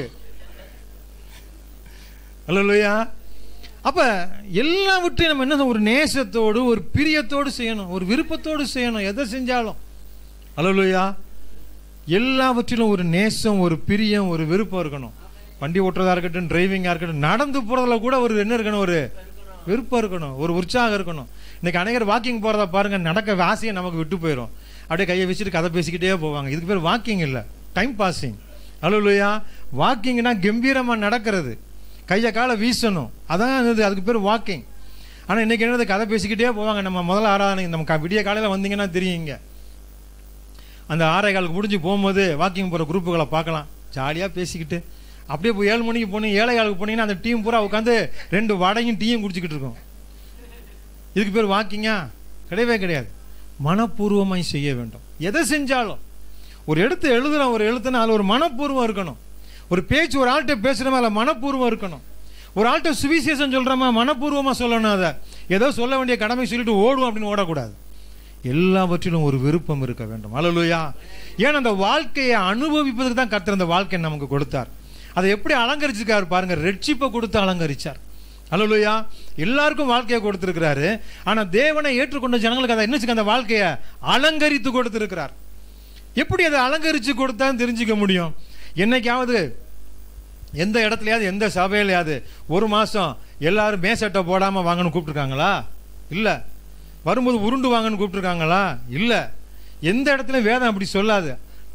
அல்லையா அப்ப எல்லாவற்றையும் நம்ம என்ன ஒரு நேசத்தோடு ஒரு பிரியத்தோடு செய்யணும் ஒரு விருப்பத்தோடு செய்யணும் எதை செஞ்சாலும் அல்லையா எல்லாவற்றிலும் ஒரு நேசம் ஒரு பிரியம் ஒரு விருப்பம் இருக்கணும் வண்டி ஓட்டுறதா இருக்கட்டும் டிரைவிங்கா இருக்கட்டும் நடந்து போறதுல கூட ஒரு என்ன இருக்கணும் ஒரு விருப்பம் இருக்கணும் ஒரு உற்சாகம் இருக்கணும் இன்னைக்கு அநேகர் வாக்கிங் போறத பாருங்க நடக்க ஆசையை நமக்கு விட்டு போயிடும் அப்படியே கையை வச்சுட்டு கதை பேசிக்கிட்டே போவாங்க இதுக்கு பேர் வாக்கிங் இல்லை டைம் பாசிங் அலுவலையா வாக்கிங்னா கம்பீரமா நடக்கிறது கையை காலை வீசணும் அதான் இது அதுக்கு பேர் வாக்கிங் ஆனா இன்னைக்கு என்னது கதை பேசிக்கிட்டே போவாங்க நம்ம முதல்ல ஆராதனை நம்ம க- விடிய காலையில வந்தீங்கன்னா தெரியுங்க அந்த ஆறே காலுக்கு முடிஞ்சு போகும்போது வாக்கிங் போகிற குரூப்புகளை பார்க்கலாம் ஜாலியாக பேசிக்கிட்டு அப்படியே போய் ஏழு மணிக்கு போனீங்க ஏழை காலுக்கு போனீங்கன்னா அந்த டீம் பூரா உட்காந்து ரெண்டு வடையும் டீயும் குடிச்சிக்கிட்டு இருக்கும் இதுக்கு பேர் வாக்கிங்கா கிடையவே கிடையாது மனப்பூர்வமாய் செய்ய வேண்டும் எதை செஞ்சாலும் ஒரு எழுத்து எழுதுறோம் ஒரு எழுத்துனா அதில் ஒரு மனப்பூர்வம் இருக்கணும் ஒரு பேச்சு ஒரு ஆள்கிட்ட பேசுகிறோமா அதில் மனப்பூர்வம் இருக்கணும் ஒரு ஆள்கிட்ட சுவிசேஷம் சொல்கிறோமா மனப்பூர்வமாக சொல்லணும் அதை ஏதோ சொல்ல வேண்டிய கடமை சொல்லிட்டு ஓடுவோம் அப்படின்னு ஓடக்கூடாது எல்லாவற்றிலும் ஒரு விருப்பம் இருக்க வேண்டும் அல்லலுயா ஏன் அந்த வாழ்க்கையை அனுபவிப்பதற்கு தான் கர்த்தர் அந்த வாழ்க்கையை நமக்கு கொடுத்தார் அதை எப்படி அலங்கரிச்சிருக்காரு பாருங்க ரெட்சிப்பை கொடுத்து அலங்கரிச்சார் அல்லலுயா எல்லாருக்கும் வாழ்க்கையை கொடுத்திருக்கிறாரு ஆனா தேவனை ஏற்றுக்கொண்ட ஜனங்களுக்கு அதை என்ன செய்ய அந்த வாழ்க்கையை அலங்கரித்து கொடுத்திருக்கிறார் எப்படி அதை அலங்கரிச்சு கொடுத்தான்னு தெரிஞ்சுக்க முடியும் என்னைக்காவது எந்த இடத்துலயாவது எந்த சபையிலையாவது ஒரு மாசம் எல்லாரும் மேசட்டை போடாம வாங்கன்னு கூப்பிட்டுருக்காங்களா இல்ல வரும்போது உருண்டு வாங்கன்னு கூப்பிட்டுருக்காங்களா இல்ல எந்த இடத்துலயும் வேதம் அப்படி சொல்லாது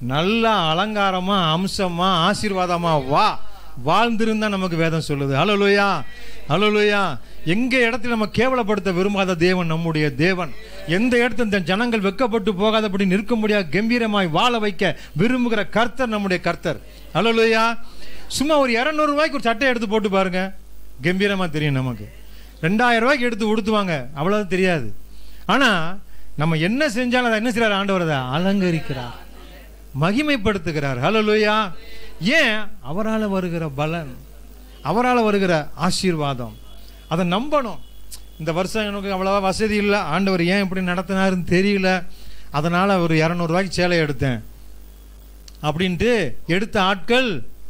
நல்லா அலங்காரமா அம்சமா ஆசீர்வாதமா வா வாழ்ந்திருந்தா நமக்கு வேதம் சொல்லுது ஹalleluya ஹalleluya எங்க இடத்துல நம்ம கேவலப்படுத்த விரும்பாத தேவன் நம்முடைய தேவன் எந்த இடத்துல இந்த ஜனங்கள் வெக்கப்பட்டு போகாதபடி நிற்க முடியாத கம்பீரமாய் வாழ வைக்க விரும்புகிற கர்த்தர் நம்முடைய கர்த்தர் ஹalleluya சும்மா ஒரு 200 ரூபாய்க்கு ஒரு சட்டை எடுத்து போட்டு பாருங்க கம்பீரமா தெரியும் நமக்கு ரெண்டாயிரம் ரூபாய்க்கு எடுத்து உடுத்துவாங்க அவ்வளவு தெரியாது ஆனா நம்ம என்ன செஞ்சாலும் அதை என்ன செய்யறார் ஆண்டவர் அதை அலங்கரிக்கிறார் மகிமைப்படுத்துகிறார் ஹalleluya ஏன் அவரால் வருகிற பலன் அவரால் வருகிற ஆசீர்வாதம் அதை நம்பணும் இந்த வருஷம் எனக்கு அவ்வளவா வசதி இல்லை ஆண்டவர் ஏன் இப்படி நடத்தினாருன்னு தெரியல அதனால ஒரு இரநூறுவாய்க்கு சேலை எடுத்தேன் அப்படின்ட்டு எடுத்த ஆட்கள்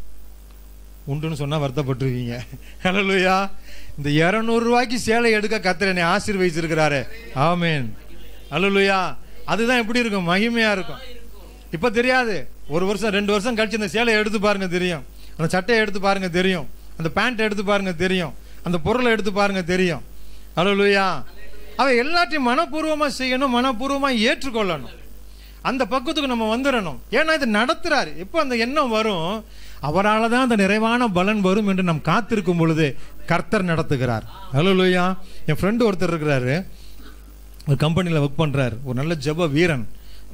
உண்டுன்னு சொன்னா வருத்தப்பட்டிருக்கீங்க ஹalleluya இந்த 200 ரூபாய்க்கு சேலை எடுக்க கத்தர் என்னை ஆசீர்வதிச்சிருக்கிறாரு ஆமென் ஹalleluya அதுதான் எப்படி இருக்கும் மகிமையா இருக்கும் இப்ப தெரியாது ஒரு வருஷம் ரெண்டு வருஷம் கழிச்சு இந்த சேலையை எடுத்து பாருங்க தெரியும் அந்த சட்டையை எடுத்து பாருங்க தெரியும் அந்த பேண்ட் எடுத்து பாருங்க தெரியும் அந்த பொருளை எடுத்து பாருங்க தெரியும் ஹalleluya அவ எல்லாத்தையும் மனப்பூர்வமா செய்யணும் மனப்பூர்வமா ஏற்றுக்கொள்ளணும் அந்த பக்கத்துக்கு நம்ம வந்துடணும் ஏன்னா இது நடத்துறாரு எப்போ அந்த எண்ணம் வரும் அவரால் தான் அந்த நிறைவான பலன் வரும் என்று நாம் காத்திருக்கும் பொழுது கர்த்தர் நடத்துகிறார் ஹalleluya என் ஃப்ரெண்டு ஒருத்தர் இருக்கிறாரு ஒரு கம்பெனியில் ஒர்க் பண்றாரு ஒரு நல்ல ஜெப வீரன்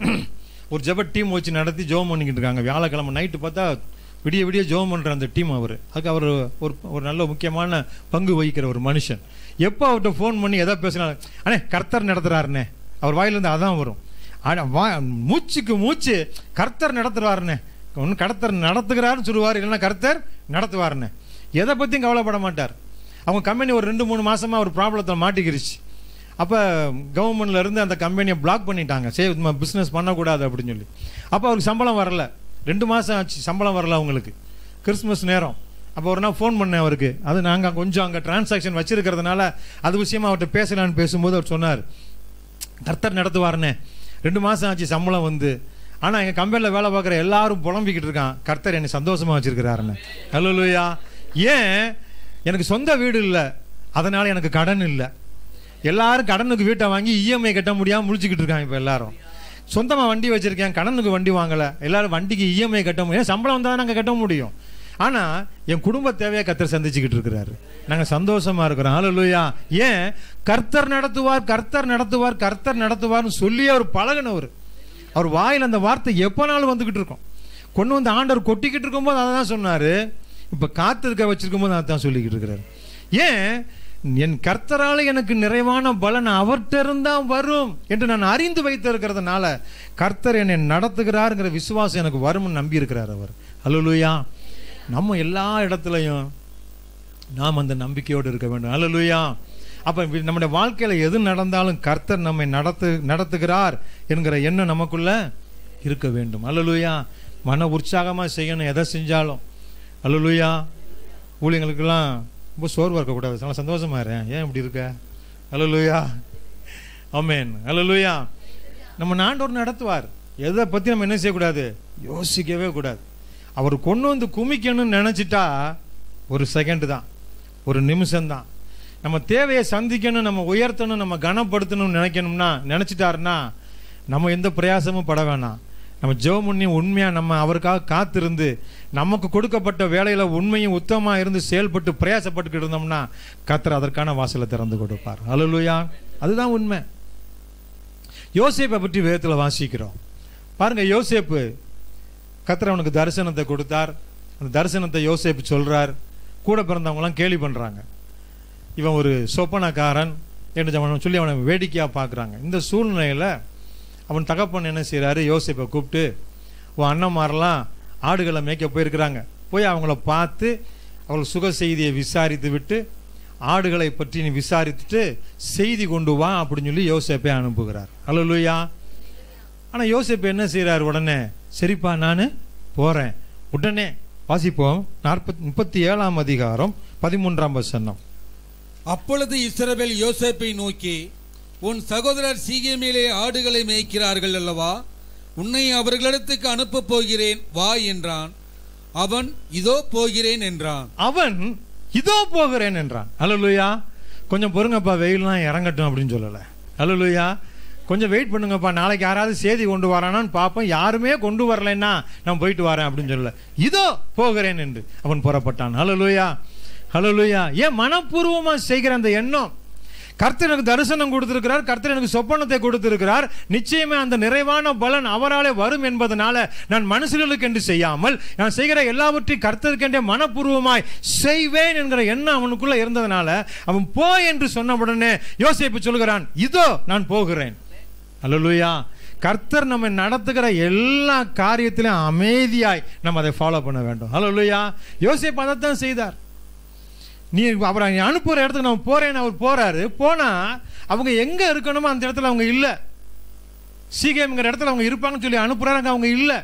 ஒரு ஜெப டீம் வச்சு நடத்தி ஜெபம் பண்ணிக்கிட்டு இருக்காங்க வியாழக்கிழமை நைட்டு பார்த்தா விடிய விடிய ஜெபம் பண்ற அந்த டீம் அவர் அதுக்கு அவர் ஒரு ஒரு நல்ல முக்கியமான பங்கு வகிக்கிற ஒரு மனுஷன் எப்போ அவர்கிட்ட ஃபோன் பண்ணி எதை பேசினாலும் அண்ணே கர்த்தர் நடத்துறாருண்ணே அவர் வாயிலிருந்து அதான் வரும் ஆனா, வா- மூச்சுக்கு மூச்சு கர்த்தர் நடத்துறாருண்ணே ஒன்று கர்த்தர் நடத்துகிறாருன்னு சொல்லுவார் இல்லைன்னா கர்த்தர் நடத்துவாருண்ணே எதை பற்றியும் கவலைப்பட மாட்டார் அவங்க கம்பெனி ஒரு ரெண்டு மூணு மாசமா ஒரு ப்ராப்ளத்தில் மாட்டிக்கிருச்சு அப்போ கவர்மெண்ட்ல இருந்து அந்த கம்பெனியை பிளாக் பண்ணிட்டாங்க சே பிஸ்னஸ் பண்ணக்கூடாது அப்படின்னு சொல்லி அப்போ அவருக்கு சம்பளம் வரல ரெண்டு மாதம் ஆச்சு சம்பளம் வரல அவங்களுக்கு கிறிஸ்மஸ் நேரம் அப்போ ஒரு நாள் ஃபோன் பண்ணேன் அவருக்கு அது நாங்கள் கொஞ்சம் அங்கே டிரான்சாக்ஷன் வச்சிருக்கிறதுனால அது விஷயமா அவர்கிட்ட பேசலான்னு பேசும்போது அவர் சொன்னார் கர்த்தர் நடத்துவாருண்ணே ரெண்டு மாதம் ஆச்சு சம்பளம் வந்து ஆனால் எங்கள் கம்பெனியில் வேலை பார்க்குற எல்லாரும் புலம்பிக்கிட்டு இருக்கான் கர்த்தர் என்னை சந்தோஷமா வச்சிருக்கிறாருன்னு ஹalleluya ஏன் எனக்கு சொந்த வீடு இல்லை அதனால எனக்கு கடன் இல்லை எல்லாரும் கடனுக்கு வீட்டை வாங்கி இஎம்ஐ கட்ட முடியாமல் முழிச்சுக்கிட்டு இருக்காங்க இப்போ எல்லாரும் சொந்தமாக வண்டி வச்சிருக்கேன் கடனுக்கு வண்டி வாங்கலை எல்லாரும் வண்டிக்கு இஎம்ஐ கட்ட முடியும் சம்பளம் வந்தால் தான் நாங்கள் கட்ட முடியும் ஆனால் என் குடும்ப தேவையை கர்த்தர் சந்திச்சுக்கிட்டு இருக்கிறாரு நாங்கள் சந்தோஷமா இருக்கிறோம் ஹalleluya ஏன் கர்த்தர் நடத்துவார் கர்த்தர் நடத்துவார் கர்த்தர் நடத்துவார்னு சொல்லி அவர் பழகினவர் அவர் வாயில் அந்த வார்த்தை எப்போனாலும் வந்துகிட்டு இருக்கும் கொண்டு வந்து ஆண்டவர் கொட்டிக்கிட்டு இருக்கும்போது அதை தான் சொன்னார் இப்போ காத்திருக்க வச்சிருக்கும் போது அதை தான் சொல்லிக்கிட்டு இருக்கிறாரு ஏன் என் கர்த்தரால் எனக்கு நிறைவான பலன் அவர்கிட்ட இருந்தா வரும் என்று நான் அறிந்து வைத்திருக்கிறதுனால கர்த்தர் என்னை நடத்துகிறாருங்கிற விசுவாசம் எனக்கு வரும்னு நம்பி இருக்கிறார் அவர் அல்லலுயா நம்ம எல்லா இடத்துலையும் நாம் அந்த நம்பிக்கையோடு இருக்க வேண்டும் அல்லலுயா அப்ப வி- நம்முடைய வாழ்க்கையில எது நடந்தாலும் கர்த்தர் நம்மை நடத்து நடத்துகிறார் என்கிற எண்ணம் நமக்குள்ள இருக்க வேண்டும் அல்லலுயா மன உற்சாகமா செய்யணும் எதை செஞ்சாலும் அல்லலுயா ஊழியங்களுக்கெல்லாம் ரொம்ப சோர்வாக இருக்கக்கூடாது நல்லா சந்தோஷமா இரு ஏன் இப்படி இருக்க அல்லலுயா ஆமென் அல்லலுயா நம்ம நாண்டவர் நடத்துவார் எதை பத்தி நம்ம என்ன செய்யக்கூடாது யோசிக்கவே கூடாது அவர் கொண்டு வந்து குமிக்கணும்னு நினைச்சிட்டா ஒரு செகண்ட் தான் ஒரு நிமிஷம் தான் நம்ம தேவையை சந்திக்கணும் நம்ம உயர்த்தணும் நம்ம கனப்படுத்தணும்னு நினைக்கணும்னா நினைச்சிட்டாருன்னா நம்ம எந்த பிரயாசமும் பட வேணாம் நம்ம ஜெபம் பண்ணி உண்மையா நம்ம அவருக்காக காத்திருந்து நமக்கு கொடுக்கப்பட்ட வேலையில உண்மையும் உத்தமா இருந்து செயல்பட்டு பிரயாசப்பட்டுக்கிட்டு இருந்தோம்னா கர்த்தர் அதற்கான வாசலை திறந்து கொடுப்பார் அல்லேலூயா அதுதான் உண்மை யோசேப்பை பற்றி வேதத்தில் வாசிக்கிறோம் பாருங்க யோசேப்பு கர்த்தர் அவனுக்கு தரிசனத்தை கொடுத்தார் அந்த தரிசனத்தை யோசேப்பு சொல்றார் கூட பிறந்தவங்களாம் கேலி பண்றாங்க இவன் ஒரு சொப்பனக்காரன் என்று அவனை சொல்லி அவனை வேடிக்கையா பார்க்கறாங்க இந்த சூழ்நிலையில அவன் தகப்பன் என்ன செய்றாரு யோசேப்பை கூப்பிட்டு உன் அண்ணன்மாரெல்லாம் ஆடுகளை மேய்க்க போயிருக்கிறாங்க போய் அவங்கள பார்த்து அவள் சுக செய்தியை விசாரித்து விட்டு ஆடுகளை பற்றி நீ விசாரித்துட்டு செய்தி கொண்டு வா அப்படின்னு சொல்லி யோசேப்பை அனுப்புகிறார் அல்லேலூயா ஆனா யோசேப்பு என்ன செய்றார் உடனே சரிப்பா நான் போறேன் உடனே வாசிப்போம் நாற்பத்தி முப்பத்தி ஏழாம் அதிகாரம் பதிமூன்றாம் வசனம் அப்பொழுது இஸ்ரவேல் யோசேப்பை நோக்கி உன் சகோதரர் சீகேமிலே ஆடுகளை மேய்க்கிறார்கள் அல்லவா உன்னை அவர்களிடத்துக்கு அனுப்பப் போகிறேன் வா என்றான் அவன் இதோ போகிறேன் என்றான் அவன் இதோ போகிறேன் என்றான் அல்லலுயா கொஞ்சம் பொறுங்கப்பா வெயில்லாம் இறங்கட்டும் அப்படின்னு சொல்லல அல்லலுயா கொஞ்சம் வெயிட் பண்ணுங்கப்பா நாளைக்கு யாராவது செய்தி கொண்டு வரானான்னு பார்ப்போம் யாருமே கொண்டு வரலைன்னா நான் போயிட்டு வரேன் அப்படின்னு சொல்லல இதோ போகிறேன் என்று அவன் புறப்பட்டான் ஹலலூயா ஹலலூயா ஏன் மனப்பூர்வமா செய்கிற அந்த எண்ணம் கர்த்தர் எனக்கு தரிசனம் கொடுத்திருக்கிறார் கர்த்தர் எனக்கு சொப்பனத்தை கொடுத்திருக்கிறார் நிச்சயமே அந்த நிறைவான பலன் அவராலே வரும் என்பதனால நான் மனுஷர்களுக்கு என்று செய்யாமல் நான் செய்கிற எல்லாவற்றையும் கர்த்தருக்கென்றே மனப்பூர்வமாய் செய்வேன் என்கிற எண்ணம் அவனுக்குள்ள இருந்ததுனால அவன் போ என்று சொன்ன உடனே யோசிப்பு சொல்கிறான் இதோ நான் போகிறேன் அல்லலுயா கர்த்தர் நம்ம நடத்துகிற எல்லா காரியத்திலும் அமைதியாய் நம்ம அதை ஃபாலோ பண்ண வேண்டும் அல்லலுயா யோசிப்பு அதைத்தான் செய்தார் நீ அவரை நீ அனுப்புகிற இடத்துக்கு நான் போறேன்னு அவர் போறாரு போனா அவங்க எங்க இருக்கணுமோ அந்த இடத்துல அவங்க இல்லை சீகேம்ங்கிற இடத்துல அவங்க இருப்பாங்கன்னு சொல்லி அனுப்புறாங்க அவங்க இல்லை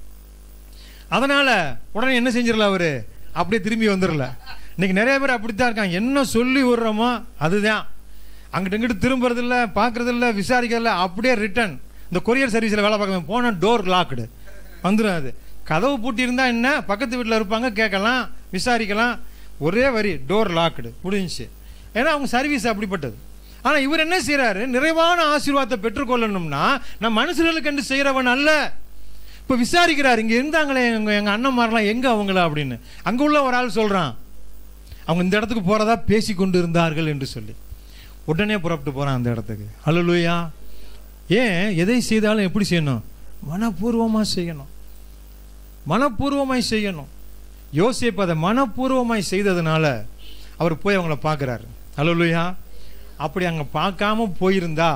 அதனால உடனே என்ன செஞ்சிடல அவரு அப்படியே திரும்பி வந்துடல இன்னைக்கு நிறைய பேர் அப்படித்தான் இருக்காங்க என்ன சொல்லி விடுறோமோ அதுதான் அங்கிட்டு இங்கிட்டு திரும்புறது இல்ல பார்க்கறது இல்ல விசாரிக்கிறதில்ல அப்படியே ரிட்டர்ன் இந்த கொரியர் சர்வீஸில் வேலை பார்க்க போனால் டோர் லாக்டு வந்துடும் அது கதவு பூட்டி இருந்தா என்ன பக்கத்து வீட்டில் இருப்பாங்க கேட்கலாம் விசாரிக்கலாம் ஒரே வரி டோர் லாக்டு முடிஞ்சுச்சு ஏன்னா அவங்க சர்வீஸ் அப்படிப்பட்டது ஆனால் இவர் என்ன செய்கிறாரு நிறைவான ஆசீர்வாதத்தை பெற்றுக்கொள்ளணும்னா நான் மனுஷர்களுக்கு என்று செய்கிறவன் அல்ல இப்போ விசாரிக்கிறார் இங்கே இருந்தாங்களே எங்கள் எங்கள் அண்ணன்மாரெலாம் எங்கே அவங்கள அப்படின்னு அங்கே உள்ள ஒரு ஆள் சொல்கிறான் அவங்க இந்த இடத்துக்கு போகிறதா பேசி கொண்டு இருந்தார்கள் என்று சொல்லி உடனே புறப்பட்டு போகிறான் அந்த இடத்துக்கு அல்லலுயா ஏன் எதை செய்தாலும் எப்படி செய்யணும் மனப்பூர்வமாக செய்யணும் மனப்பூர்வமாய் செய்யணும் யோசிப்பு அதை மனப்பூர்வமாய் செய்ததுனால அவர் போய் அவங்கள பார்க்குறாரு அல்லலுயா அப்படி அங்கே பார்க்காம போயிருந்தா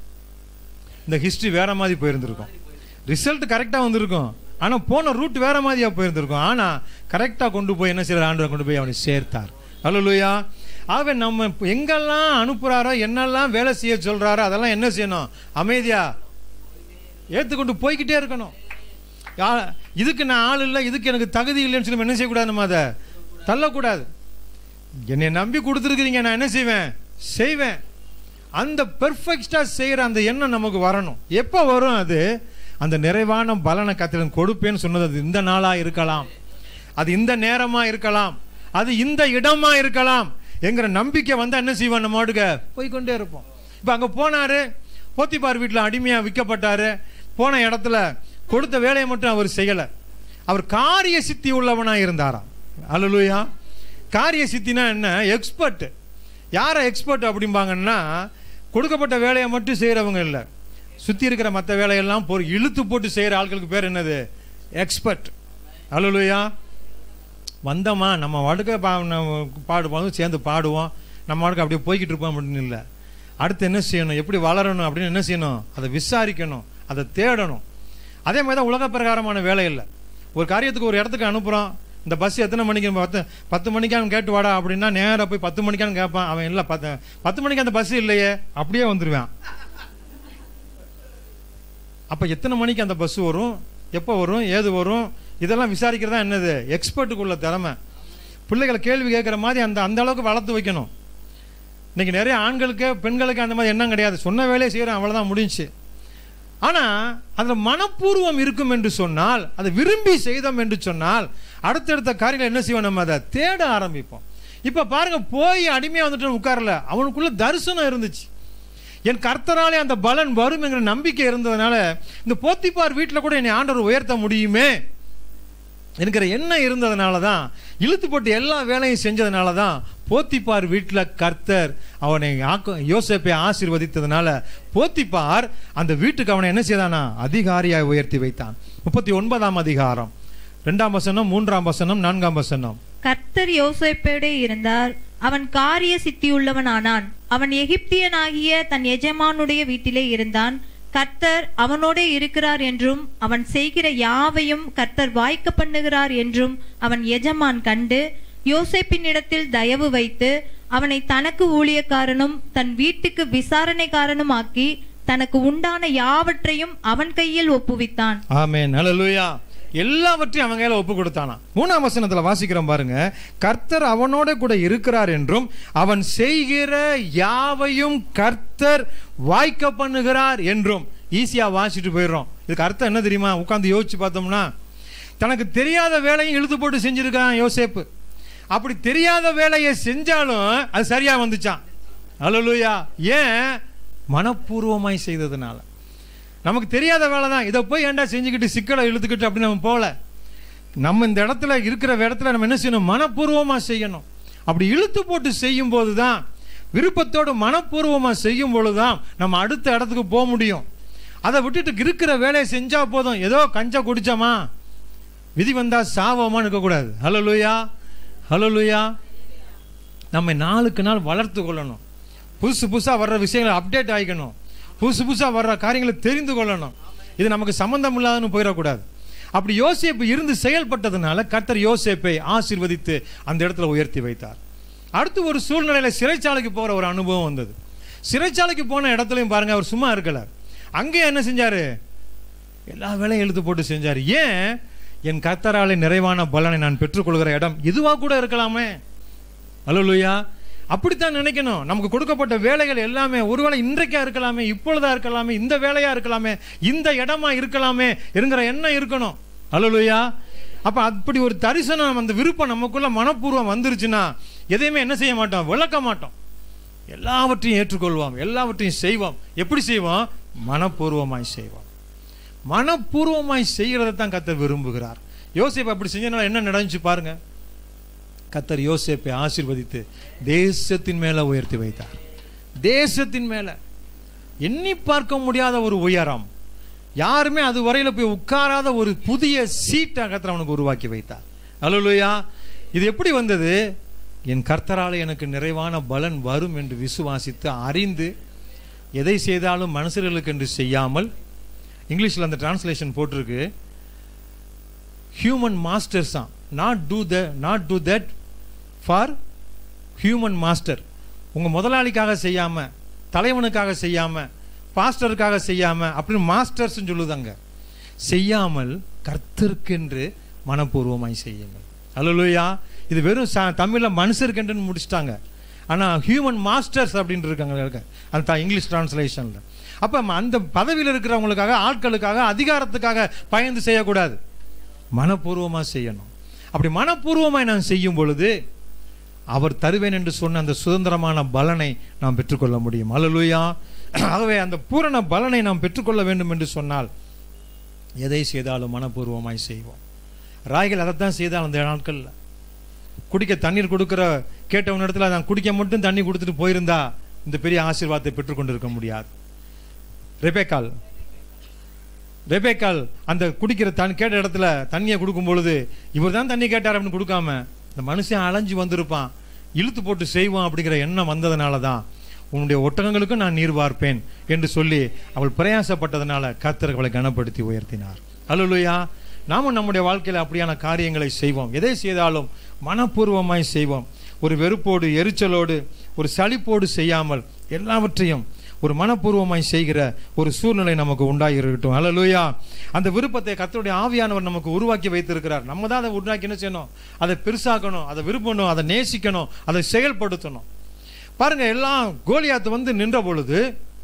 இந்த ஹிஸ்ட்ரி வேற மாதிரி போயிருந்திருக்கும் ரிசல்ட் கரெக்டாக வந்திருக்கும் ஆனால் போன ரூட் வேற மாதிரியா போயிருந்திருக்கும் ஆனால் கரெக்டாக கொண்டு போய் என்ன செய்யறார் ஆண்டவர் கொண்டு போய் அவனை சேர்த்தார் அல்லலுயா ஆகவே நம்ம எங்கெல்லாம் அனுப்புகிறாரோ என்னெல்லாம் வேலை செய்ய சொல்கிறாரோ அதெல்லாம் என்ன செய்யணும் அமைதியா ஏற்றுக்கொண்டு போய்கிட்டே இருக்கணும் யா- இதுக்கு நான் ஆள் இல்லை இதுக்கு எனக்கு தகுதி இல்லைன்னு சொல்லி நம்ம என்ன செய்யக்கூடாது நம்ம அதை தள்ளக்கூடாது என்னை நம்பி கொடுத்துருக்கிறீங்க நான் என்ன செய்வேன் செய்வேன் அந்த பெர்ஃபெக்டாக செய்கிற அந்த எண்ணம் நமக்கு வரணும் எப்போ வரும் அது அந்த நிறைவான பலனை கத்திரன் கொடுப்பேன்னு சொன்னது அது இந்த நாளாக இருக்கலாம் அது இந்த நேரமாக இருக்கலாம் அது இந்த இடமா இருக்கலாம் என்கிற நம்பிக்கை வந்தால் என்ன செய்வான் நம்ம மாட்டுக்க போய்க்கொண்டே இருப்போம் இப்போ அங்கே போனாரு போத்திப்பார் வீட்டில் அடிமையாக விற்கப்பட்டாரு போன இடத்துல கொடுத்த வேலையை மட்டும் அவர் செய்யலை அவர் காரிய சித்தி உள்ளவனாக இருந்தாராம் அல்லலுயா காரிய சித்தினா என்ன எக்ஸ்பர்ட் யாரை எக்ஸ்பர்ட் அப்படிம்பாங்கன்னா கொடுக்கப்பட்ட வேலையை மட்டும் செய்கிறவங்க இல்லை சுற்றி இருக்கிற மற்ற வேலையெல்லாம் பொறு இழுத்து போட்டு செய்கிற ஆட்களுக்கு பேர் என்னது எக்ஸ்பர்ட் அல்லலுயா வந்தோமா நம்ம வாடுக்க பா நம்ம பாடுவோம் சேர்ந்து பாடுவோம் நம்ம வாடுக்க அப்படியே போய்கிட்டு இருப்போம் அப்படின்னு இல்லை அடுத்து என்ன செய்யணும் எப்படி வளரணும் அப்படின்னு என்ன செய்யணும் அதை விசாரிக்கணும் அதை தேடணும் அதே மாதிரி தான் உலக பிரகாரமான வேலை இல்லை ஒரு காரியத்துக்கு ஒரு இடத்துக்கு அனுப்புகிறோம் இந்த பஸ் எத்தனை மணிக்கு பத்து பத்து மணிக்கான்னு கேட்டு வாடா அப்படின்னா நேராக போய் பத்து மணிக்கான்னு கேட்பான் அவன் இல்லை பத்து பத்து மணிக்கு அந்த பஸ் இல்லையே அப்படியே வந்துடுவான் அப்போ எத்தனை மணிக்கு அந்த பஸ் வரும் எப்போ வரும் ஏது வரும் இதெல்லாம் விசாரிக்கிறதா என்னது எக்ஸ்பர்ட்டுக்குள்ள திறமை பிள்ளைகளை கேள்வி கேட்குற மாதிரி அந்த அந்த அளவுக்கு வளர்த்து வைக்கணும் இன்னைக்கு நிறைய ஆண்களுக்கு பெண்களுக்கு அந்த மாதிரி எண்ணம் கிடையாது சொன்ன வேலையை செய்கிறேன் அவ்வளோதான் முடிஞ்சுச்சு ஆனால் அதில் மனப்பூர்வம் இருக்கும் என்று சொன்னால் அதை விரும்பி செய்தோம் என்று சொன்னால் அடுத்தடுத்த காரியங்கள் என்ன செய்வோம் நம்ம அதை தேட ஆரம்பிப்போம் இப்போ பாருங்க போய் அடிமையாக வந்துட்டு உட்காரல அவனுக்குள்ள தரிசனம் இருந்துச்சு என் கர்த்தராலே அந்த பலன் வரும் என்கிற நம்பிக்கை இருந்ததுனால இந்த போத்திப்பார் வீட்டில் கூட என்னை ஆண்டவர் உயர்த்த முடியுமே என்கிற எண்ணம் இருந்ததுனால தான் இழுத்து போட்டு எல்லா வேலையும் செஞ்சதுனால தான் போத்திப்பார் வீட்டில் கர்த்தர் அவனை ஆக்க யோசேப்பை ஆசீர்வதித்ததுனால போத்திப்பார் அந்த வீட்டுக்கு அவனை என்ன செய்தானா அதிகாரியாய் உயர்த்தி வைத்தான் முப்பத்தி ஒன்பதாம் அதிகாரம் ரெண்டாம் வசனம் மூன்றாம் வசனம் நான்காம் வசனம் கர்த்தர் யோசேப்போடே இருந்தார் அவன் காரிய சித்தியுள்ளவன் ஆனான் அவன் எகிப்தியனாகிய தன் எஜமானுடைய வீட்டிலே இருந்தான் கர்த்தர் அவனோடே இருக்கிறார் என்றும் அவன் செய்கிற யாவையும் கர்த்தர் வாய்க்க பண்ணுகிறார் என்றும் அவன் எஜமான் கண்டு யோசேப்பினிடத்தில் தயவு வைத்து அவனை தனக்கு ஊழியக்காரனும் தன் வீட்டுக்கு விசாரணைக்காரனும் ஆக்கி தனக்கு உண்டான யாவற்றையும் அவன் கையில் ஒப்புவித்தான் ஆமென் ஹalleluya எல்லாவற்றையும் அவன் கையில ஒப்பு கொடுத்தானா மூணாம் வசனத்துல வாசிக்கிறோம் பாருங்க கர்த்தர் அவனோட கூட இருக்கிறார் என்றும் அவன் செய்கிற யாவையும் கர்த்தர் வாய்க்க பண்ணுகிறார் என்றும் ஈஸியா வாசிட்டு போயிடுறோம் இதுக்கு அர்த்தம் என்ன தெரியுமா உட்கார்ந்து யோசிச்சு பார்த்தோம்னா தனக்கு தெரியாத வேலையும் இழுத்து போட்டு செஞ்சிருக்கான் யோசேப்பு அப்படி தெரியாத வேலையை செஞ்சாலும் அது சரியா வந்துச்சான் ஹalleluya ஏன் மனப்பூர்வமாய் செய்ததுனால நமக்கு தெரியாத வேலை தான் இதை போய் ஏன்டா செஞ்சுக்கிட்டு சிக்கலை இழுத்துக்கிட்டு அப்படி நம்ம போகல நம்ம இந்த இடத்துல இருக்கிற இடத்துல நம்ம என்ன செய்யணும் மனப்பூர்வமாக செய்யணும் அப்படி இழுத்து போட்டு செய்யும் போது தான் விருப்பத்தோடு மனப்பூர்வமாக செய்யும் பொழுது தான் நம்ம அடுத்த இடத்துக்கு போக முடியும் அதை விட்டுட்டு இருக்கிற வேலையை செஞ்சா போதும் ஏதோ கஞ்சா குடிச்சோமா விதி வந்தா சாவோமான்னு இருக்கக்கூடாது ஹலோ லூயா ஹலோ லூயா நம்ம நாளுக்கு நாள் வளர்த்து கொள்ளணும் புதுசு புதுசாக வர்ற விஷயங்களை அப்டேட் ஆகிக்கணும் புதுசு புதுசாக வர்ற காரியங்களை தெரிந்து கொள்ளணும் இது நமக்கு சம்பந்தம் இல்லாதன்னு போயிடக்கூடாது அப்படி யோசேப்பு இருந்து செயல்பட்டதுனால கர்த்தர் யோசேப்பை ஆசீர்வதித்து அந்த இடத்துல உயர்த்தி வைத்தார் அடுத்து ஒரு சூழ்நிலையில சிறைச்சாலைக்கு போகிற ஒரு அனுபவம் வந்தது சிறைச்சாலைக்கு போன இடத்துலையும் பாருங்க அவர் சும்மா இருக்கல அங்கே என்ன செஞ்சாரு எல்லா வேலையும் எழுத்து போட்டு செஞ்சார் ஏன் என் கர்த்தராலே நிறைவான பலனை நான் பெற்றுக்கொள்கிற இடம் இதுவா கூட இருக்கலாமே அல்லலுயா அப்படித்தான் நினைக்கணும் நமக்கு கொடுக்கப்பட்ட வேலைகள் எல்லாமே ஒருவேளை இன்றைக்கா இருக்கலாமே இப்பொழுதா இருக்கலாமே இந்த வேலையா இருக்கலாமே இந்த இடமா இருக்கலாமே என்கிற எண்ணம் இருக்கணும் அல்லலுயா அப்ப அப்படி ஒரு தரிசனம் அந்த விருப்பம் நமக்குள்ள மனப்பூர்வம் வந்துருச்சுன்னா எதையுமே என்ன செய்ய மாட்டோம் விளக்க மாட்டோம் எல்லாவற்றையும் ஏற்றுக்கொள்வோம் எல்லாவற்றையும் செய்வோம் எப்படி செய்வோம் மனப்பூர்வமாய் செய்வோம் மனப்பூர்வமாய் செய்கிறதை தான் கத்தர் விரும்புகிறார் யோசிப்பு அப்படி செஞ்சனால என்ன நடந்துச்சு பாருங்க கத்தர் யோசேப்பை ஆசீர்வதித்து தேசத்தின் மேல உயர்த்தி வைத்தார் தேசத்தின் மேல எண்ணி பார்க்க முடியாத ஒரு உயரம் யாருமே அது வரையில போய் உட்காராத ஒரு புதிய சீட்டை கத்தர் அவனுக்கு உருவாக்கி வைத்தார் அல்லா இது எப்படி வந்தது என் கர்த்தரால் எனக்கு நிறைவான பலன் வரும் என்று விசுவாசித்து அறிந்து எதை செய்தாலும் மனுஷர்களுக்கு என்று செய்யாமல் இங்கிலீஷில் அந்த டிரான்ஸ்லேஷன் போட்டிருக்கு ஹியூமன் மாஸ்டர்ஸ் தான் not to the not to that for human master உங்கள் முதலாளிக்காக செய்யாமல் தலைவனுக்காக செய்யாமல் பாஸ்டருக்காக செய்யாமல் அப்படின்னு மாஸ்டர்ஸ்னு சொல்லுதாங்க செய்யாமல் கர்த்தருக்கென்று மனப்பூர்வமாய் செய்யுங்கள் அல்லலுயா இது வெறும் ச தமிழில் மனுஷருக்கென்று முடிச்சிட்டாங்க ஆனால் ஹியூமன் மாஸ்டர்ஸ் அப்படின்னு இருக்காங்க இருக்க அந்த த- இங்கிலீஷ் டிரான்ஸ்லேஷனில் அப்போ அந்த பதவியில் இருக்கிறவங்களுக்காக ஆட்களுக்காக அதிகாரத்துக்காக பயந்து செய்யக்கூடாது மனப்பூர்வமாக செய்யணும் அப்படி மனப்பூர்வமாய் நான் செய்யும் பொழுது அவர் தருவேன் என்று சொன்ன அந்த சுதந்திரமான பலனை நாம் பெற்றுக்கொள்ள முடியும் அல்லலுயா ஆகவே அந்த பூரண பலனை நாம் பெற்றுக்கொள்ள வேண்டும் என்று சொன்னால் எதை செய்தாலும் மனப்பூர்வமாய் செய்வோம் ராய்கள் அதைத்தான் செய்தால் அந்த நாட்களில் குடிக்க தண்ணீர் கொடுக்கிற கேட்டவன் இடத்துல நான் குடிக்க மட்டும் தண்ணி கொடுத்துட்டு போயிருந்தா இந்த பெரிய ஆசீர்வாதத்தை பெற்றுக்கொண்டிருக்க முடியாது ரெபேக்கால் ரெபேக்கால் அந்த குடிக்கிற தண்ணி கேட்ட இடத்துல தண்ணியை கொடுக்கும் பொழுது இவர் தான் தண்ணி கேட்டார் அப்படின்னு கொடுக்காம இந்த மனுஷன் அலைஞ்சு வந்திருப்பான் இழுத்து போட்டு செய்வான் அப்படிங்கிற எண்ணம் வந்ததுனால தான் உன்னுடைய ஒட்டகங்களுக்கும் நான் நீர் வார்ப்பேன் என்று சொல்லி அவள் பிரயாசப்பட்டதனால கர்த்தர் அவளை கனப்படுத்தி உயர்த்தினார் அல்லலுயா நாமும் நம்முடைய வாழ்க்கையில் அப்படியான காரியங்களை செய்வோம் எதை செய்தாலும் மனப்பூர்வமாய் செய்வோம் ஒரு வெறுப்போடு எரிச்சலோடு ஒரு சலிப்போடு செய்யாமல் எல்லாவற்றையும் ஒரு மனப்பூர்வமாய் செய்கிற ஒரு சூழ்நிலை நமக்கு உண்டாகி இருக்கட்டும் அல்லலுயா அந்த விருப்பத்தை கர்த்தருடைய ஆவியானவர் நமக்கு உருவாக்கி வைத்திருக்கிறார் நம்ம தான் அதை உருவாக்கி என்ன செய்யணும் அதை பெருசாக்கணும் அதை விரும்பணும் அதை நேசிக்கணும் அதை செயல்படுத்தணும் பாருங்க எல்லாம் கோலியாத்து வந்து நின்ற பொழுது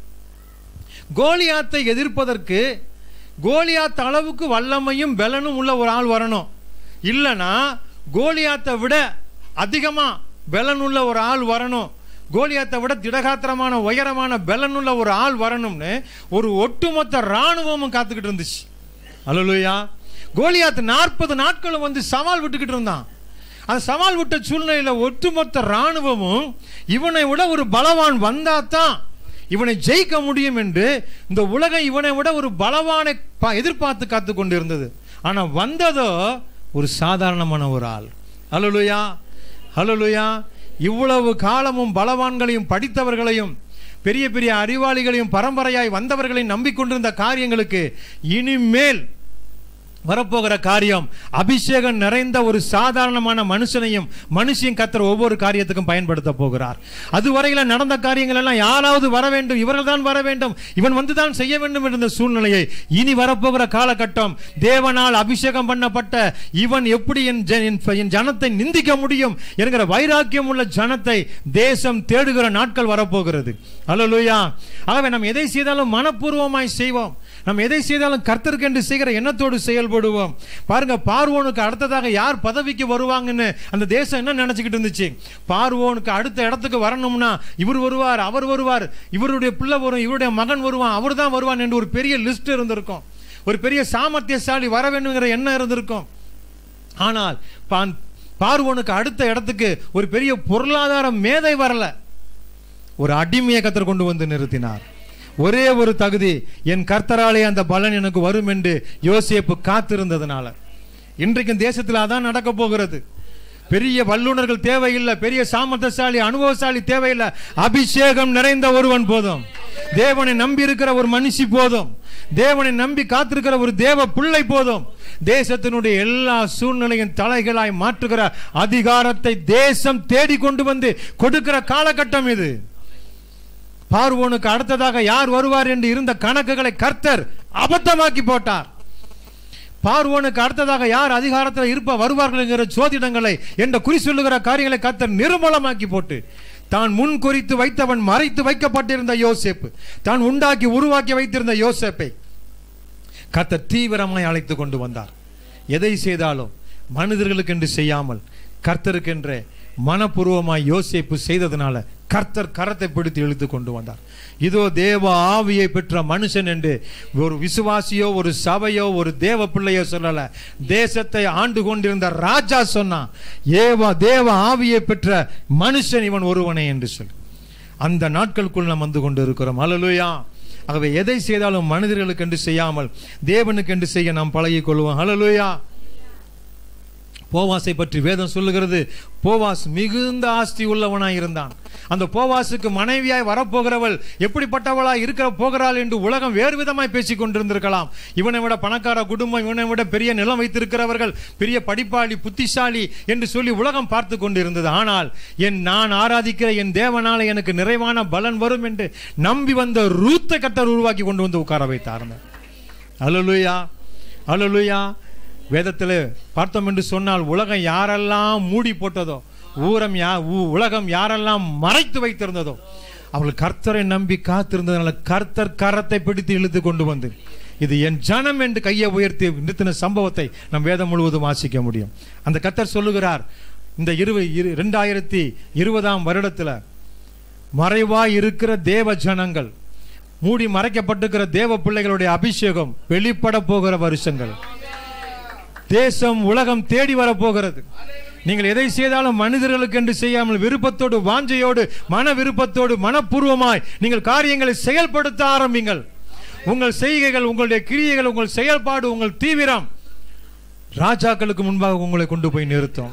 கோலியாத்தை எதிர்ப்பதற்கு கோலியாத் அளவுக்கு வல்லமையும் பலனும் உள்ள ஒரு ஆள் வரணும் இல்லைன்னா கோலியாத்தை விட அதிகமா பலன் உள்ள ஒரு ஆள் வரணும் கோலியாத்தை விட திடகாத்திரமான உயரமான பலன் உள்ள ஒரு ஆள் வரணும்னு ஒரு ஒட்டுமொத்த இராணுவமும் காத்துக்கிட்டு இருந்துச்சு அல்லலுயா கோலியாத் நாற்பது நாட்களும் வந்து சவால் விட்டுக்கிட்டு இருந்தான் அந்த சவால் விட்ட சூழ்நிலையில ஒட்டுமொத்த இராணுவமும் இவனை விட ஒரு பலவான் வந்தாதான் இவனை ஜெயிக்க முடியும் என்று இந்த உலகம் இவனை விட ஒரு பலவானை பா- எதிர்பார்த்து காத்து கொண்டு இருந்தது ஆனா வந்ததோ ஒரு சாதாரணமான ஒரு ஆள் ஹalleluya ஹalleluya இவ்வளவு காலமும் பலவான்களையும் படித்தவர்களையும் பெரிய பெரிய அறிவாளிகளையும் பரம்பரையாய் வந்தவர்களையும் நம்பிக்கொண்டிருந்த காரியங்களுக்கு இனிமேல் வரப்போகிற காரியம் அபிஷேகம் நிறைந்த ஒரு சாதாரணமான மனுஷனையும் மனுஷியும் கத்தர் ஒவ்வொரு காரியத்துக்கும் பயன்படுத்த போகிறார் அதுவரையில நடந்த காரியங்கள் எல்லாம் யாராவது வர வேண்டும் இவர்கள் தான் வர வேண்டும் இவன் வந்து தான் செய்ய வேண்டும் என்ற சூழ்நிலையை இனி வரப்போகிற காலகட்டம் தேவனால் அபிஷேகம் பண்ணப்பட்ட இவன் எப்படி என் ஜ- என் ப- என் ஜனத்தை நிந்திக்க முடியும் என்கிற வைராக்கியம் உள்ள ஜனத்தை தேசம் தேடுகிற நாட்கள் வரப்போகிறது அல்லேலூயா ஆகவே நாம் எதை செய்தாலும் மனப்பூர்வமாய் செய்வோம் நாம் எதை செய்தாலும் கர்த்தருக்கென்று செய்கிற எண்ணத்தோடு செயல்படும் ஈடுபடுவோம் பாருங்க பார்வோனுக்கு அடுத்ததாக யார் பதவிக்கு வருவாங்கன்னு அந்த தேசம் என்ன நினைச்சுக்கிட்டு இருந்துச்சு பார்வோனுக்கு அடுத்த இடத்துக்கு வரணும்னா இவர் வருவார் அவர் வருவார் இவருடைய பிள்ளை வரும் இவருடைய மகன் வருவான் அவர் தான் வருவான் என்று ஒரு பெரிய லிஸ்ட் இருந்திருக்கும் ஒரு பெரிய சாமர்த்தியசாலி வர வேண்டுங்கிற எண்ணம் இருந்திருக்கும் ஆனால் பான்- பார்வோனுக்கு அடுத்த இடத்துக்கு ஒரு பெரிய பொருளாதார மேதை வரல ஒரு அடிமையை கத்தர் கொண்டு வந்து நிறுத்தினார் ஒரே ஒரு தகுதி என் கர்த்தராலே அந்த பலன் எனக்கு வரும் என்று யோசேப்பு காத்திருந்ததுனால இன்றைக்கும் தேசத்தில் அதான் நடக்க போகிறது பெரிய வல்லுனர்கள் தேவையில்லை பெரிய சாமர்த்தியசாலி அனுபவசாலி தேவையில்லை அபிஷேகம் நிறைந்த ஒருவன் போதும் தேவனை நம்பி இருக்கிற ஒரு மனுஷி போதும் தேவனை நம்பி காத்திருக்கிற ஒரு தேவ பிள்ளை போதும் தேசத்தினுடைய எல்லா சூழ்நிலையும் தலைகளாய் மாற்றுகிற அதிகாரத்தை தேசம் தேடி கொண்டு வந்து கொடுக்கிற காலகட்டம் இது பார்வோனுக்கு அடுத்ததாக யார் வருவார் என்று இருந்த கணக்குகளை கர்த்தர் அபத்தமாக்கி போட்டார் பார்வோனுக்கு அடுத்ததாக யார் அதிகாரத்தில் இருப்ப வருவார்கள் என்கிற சோதிடங்களை என்ற குறி சொல்லுகிற காரியங்களை கர்த்தர் நிர்மூலமாக்கி போட்டு தான் முன் குறித்து வைத்தவன் மறைத்து வைக்கப்பட்டிருந்த யோசேப்பு தான் உண்டாக்கி உருவாக்கி வைத்திருந்த யோசேப்பை கர்த்தர் தீவிரமாய் அழைத்து கொண்டு வந்தார் எதை செய்தாலும் மனிதர்களுக்கென்று செய்யாமல் கர்த்தருக்கென்ற மனப்பூர்வமாய் யோசேப்பு செய்ததுனால கர்த்தர் கரத்தை பிடித்து இழுத்து கொண்டு வந்தார் இதோ தேவ ஆவியை பெற்ற மனுஷன் என்று ஒரு விசுவாசியோ ஒரு சபையோ ஒரு தேவ பிள்ளையோ சொல்லல தேசத்தை ஆண்டு கொண்டிருந்த ராஜா சொன்னான் ஏவ தேவ ஆவியை பெற்ற மனுஷன் இவன் ஒருவனே என்று சொல்லி அந்த நாட்களுக்குள் நாம் வந்து கொண்டு இருக்கிறோம் அல்லலுயா ஆகவே எதை செய்தாலும் மனிதர்களுக்கென்று செய்யாமல் தேவனுக்கென்று செய்ய நாம் பழகிக் கொள்வோம் ஹalleluya போவாசை பற்றி வேதம் சொல்லுகிறது போவாஸ் மிகுந்த ஆஸ்தி உள்ளவனாய் இருந்தான் அந்த போவாசுக்கு மனைவியாய் வரப்போகிறவள் எப்படிப்பட்டவளாய் இருக்க போகிறாள் என்று உலகம் வேறு விதமாய் பேசிக் கொண்டிருந்திருக்கலாம் இவனை விட பணக்கார குடும்பம் இவனை விட பெரிய நிலம் வைத்திருக்கிறவர்கள் பெரிய படிப்பாளி புத்திசாலி என்று சொல்லி உலகம் பார்த்து கொண்டிருந்தது ஆனால் என் நான் ஆராதிக்கிற என் தேவனால எனக்கு நிறைவான பலன் வரும் என்று நம்பி வந்த ரூத்தை கட்டர் உருவாக்கி கொண்டு வந்து உட்கார வைத்தார் அலலுயா அலலுயா வேதத்தில் பார்த்தோம் என்று சொன்னால் உலகம் யாரெல்லாம் மூடி போட்டதோ ஊரம் யா ஊ- உலகம் யாரெல்லாம் மறைத்து வைத்திருந்ததோ அவள் கர்த்தரை நம்பி காத்திருந்ததுனால கர்த்தர் கரத்தை பிடித்து இழுத்து கொண்டு வந்து இது என் ஜனம் என்று கையை உயர்த்தி நிறுத்தின சம்பவத்தை நம் வேதம் முழுவதும் வாசிக்க முடியும் அந்த கர்த்தர் சொல்லுகிறார் இந்த இருவ இரு ரெண்டாயிரத்தி இருபதாம் வருடத்துல மறைவாய் இருக்கிற தேவ ஜனங்கள் மூடி மறைக்கப்பட்டிருக்கிற தேவ பிள்ளைகளுடைய அபிஷேகம் வெளிப்பட போகிற வருஷங்கள் தேசம் உலகம் தேடி வரப்போகிறது நீங்கள் எதை செய்தாலும் மனிதர்களுக்கு என்று செய்யாமல் விருப்பத்தோடு வாஞ்சையோடு மன விருப்பத்தோடு மனப்பூர்வமாய் நீங்கள் காரியங்களை செயல்படுத்த ஆரம்பிங்கள் உங்கள் செய்கைகள் உங்களுடைய கிரியைகள் உங்கள் செயல்பாடு உங்கள் தீவிரம் ராஜாக்களுக்கு முன்பாக உங்களை கொண்டு போய் நிறுத்தும்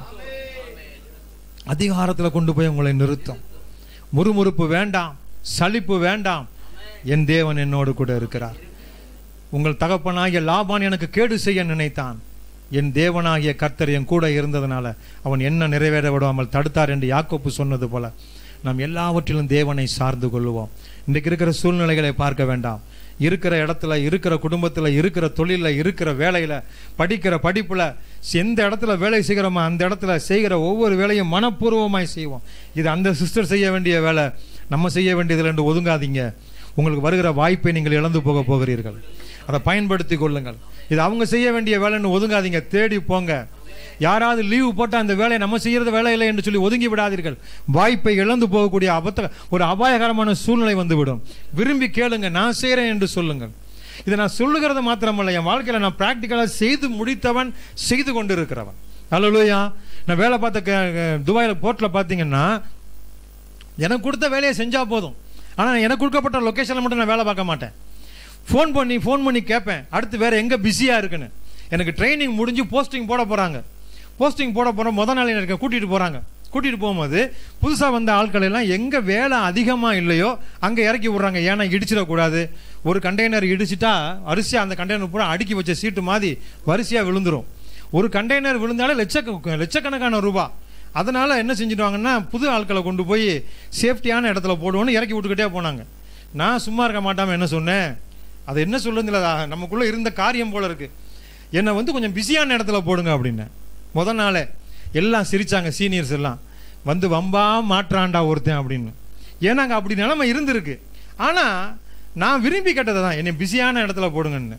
அதிகாரத்தில் கொண்டு போய் உங்களை நிறுத்தும் முறுமுறுப்பு வேண்டாம் சலிப்பு வேண்டாம் என் தேவன் என்னோடு கூட இருக்கிறார் உங்கள் தகப்பனாகிய லாபான் எனக்கு கேடு செய்ய நினைத்தான் என் தேவனாகிய கர்த்தர் என் கூட இருந்ததுனால அவன் என்ன நிறைவேற விடாமல் தடுத்தார் என்று யாக்கோப்பு சொன்னது போல நாம் எல்லாவற்றிலும் தேவனை சார்ந்து கொள்ளுவோம் இன்றைக்கு இருக்கிற சூழ்நிலைகளை பார்க்க வேண்டாம் இருக்கிற இடத்துல இருக்கிற குடும்பத்தில் இருக்கிற தொழிலில் இருக்கிற வேலையில் படிக்கிற படிப்பில் எந்த இடத்துல வேலை செய்கிறோமோ அந்த இடத்துல செய்கிற ஒவ்வொரு வேலையும் மனப்பூர்வமாய் செய்வோம் இது அந்த சிஸ்டர் செய்ய வேண்டிய வேலை நம்ம செய்ய வேண்டியதில் என்று ஒதுங்காதீங்க உங்களுக்கு வருகிற வாய்ப்பை நீங்கள் இழந்து போக போகிறீர்கள் அதை பயன்படுத்தி கொள்ளுங்கள் இது அவங்க செய்ய வேண்டிய வேலைன்னு ஒதுங்காதீங்க தேடி போங்க யாராவது லீவு போட்டால் அந்த வேலையை நம்ம செய்யறது வேலை இல்லை என்று சொல்லி ஒதுங்கி விடாதீர்கள் வாய்ப்பை இழந்து போகக்கூடிய அபத்த ஒரு அபாயகரமான சூழ்நிலை வந்துவிடும் விரும்பி கேளுங்க நான் செய்கிறேன் என்று சொல்லுங்கள் இதை நான் சொல்லுகிறது மாத்திரமல்ல என் வாழ்க்கையில் நான் ப்ராக்டிக்கலாக செய்து முடித்தவன் செய்து கொண்டிருக்கிறவன் அல்லையா நான் வேலை பார்த்த க- துபாயில் போர்ட்டில் பார்த்தீங்கன்னா எனக்கு கொடுத்த வேலையை செஞ்சால் போதும் ஆனால் எனக்கு கொடுக்கப்பட்ட லொக்கேஷனில் மட்டும் நான் வேலை பார்க்க மாட்டேன் ஃபோன் பண்ணி ஃபோன் பண்ணி கேட்பேன் அடுத்து வேறு எங்கே பிஸியாக இருக்குன்னு எனக்கு ட்ரைனிங் முடிஞ்சு போஸ்டிங் போட போகிறாங்க போஸ்டிங் போட போகிற முத நாள் எனக்கு கூட்டிகிட்டு போகிறாங்க கூட்டிகிட்டு போகும்போது புதுசாக வந்த ஆட்கள் எல்லாம் எங்கே வேலை அதிகமாக இல்லையோ அங்கே இறக்கி விட்றாங்க ஏன்னா இடிச்சிடக்கூடாது ஒரு கண்டெய்னர் இடிச்சிட்டா அரிசியாக அந்த கண்டெய்னர் பூரா அடுக்கி வச்ச சீட்டு மாதிரி வரிசையாக விழுந்துரும் ஒரு கண்டெய்னர் விழுந்தாலே லட்சக்க லட்சக்கணக்கான ரூபா அதனால என்ன செஞ்சிடுவாங்கன்னா புது ஆட்களை கொண்டு போய் சேஃப்டியான இடத்துல போடுவோன்னு இறக்கி விட்டுக்கிட்டே போனாங்க நான் சும்மா இருக்க மாட்டாம என்ன சொன்னேன் அது என்ன சொல்லுங்களா நமக்குள்ள இருந்த காரியம் போல இருக்கு என்னை வந்து கொஞ்சம் பிஸியான இடத்துல போடுங்க அப்படின்னு முத நாளே எல்லாம் சிரிச்சாங்க சீனியர்ஸ் எல்லாம் வந்து வம்பா மாற்றாண்டா ஒருத்தன் அப்படின்னு ஏன்னா அங்கே அப்படி நிலைமை இருந்திருக்கு ஆனால் நான் விரும்பி கேட்டதை தான் என்னை பிஸியான இடத்துல போடுங்கன்னு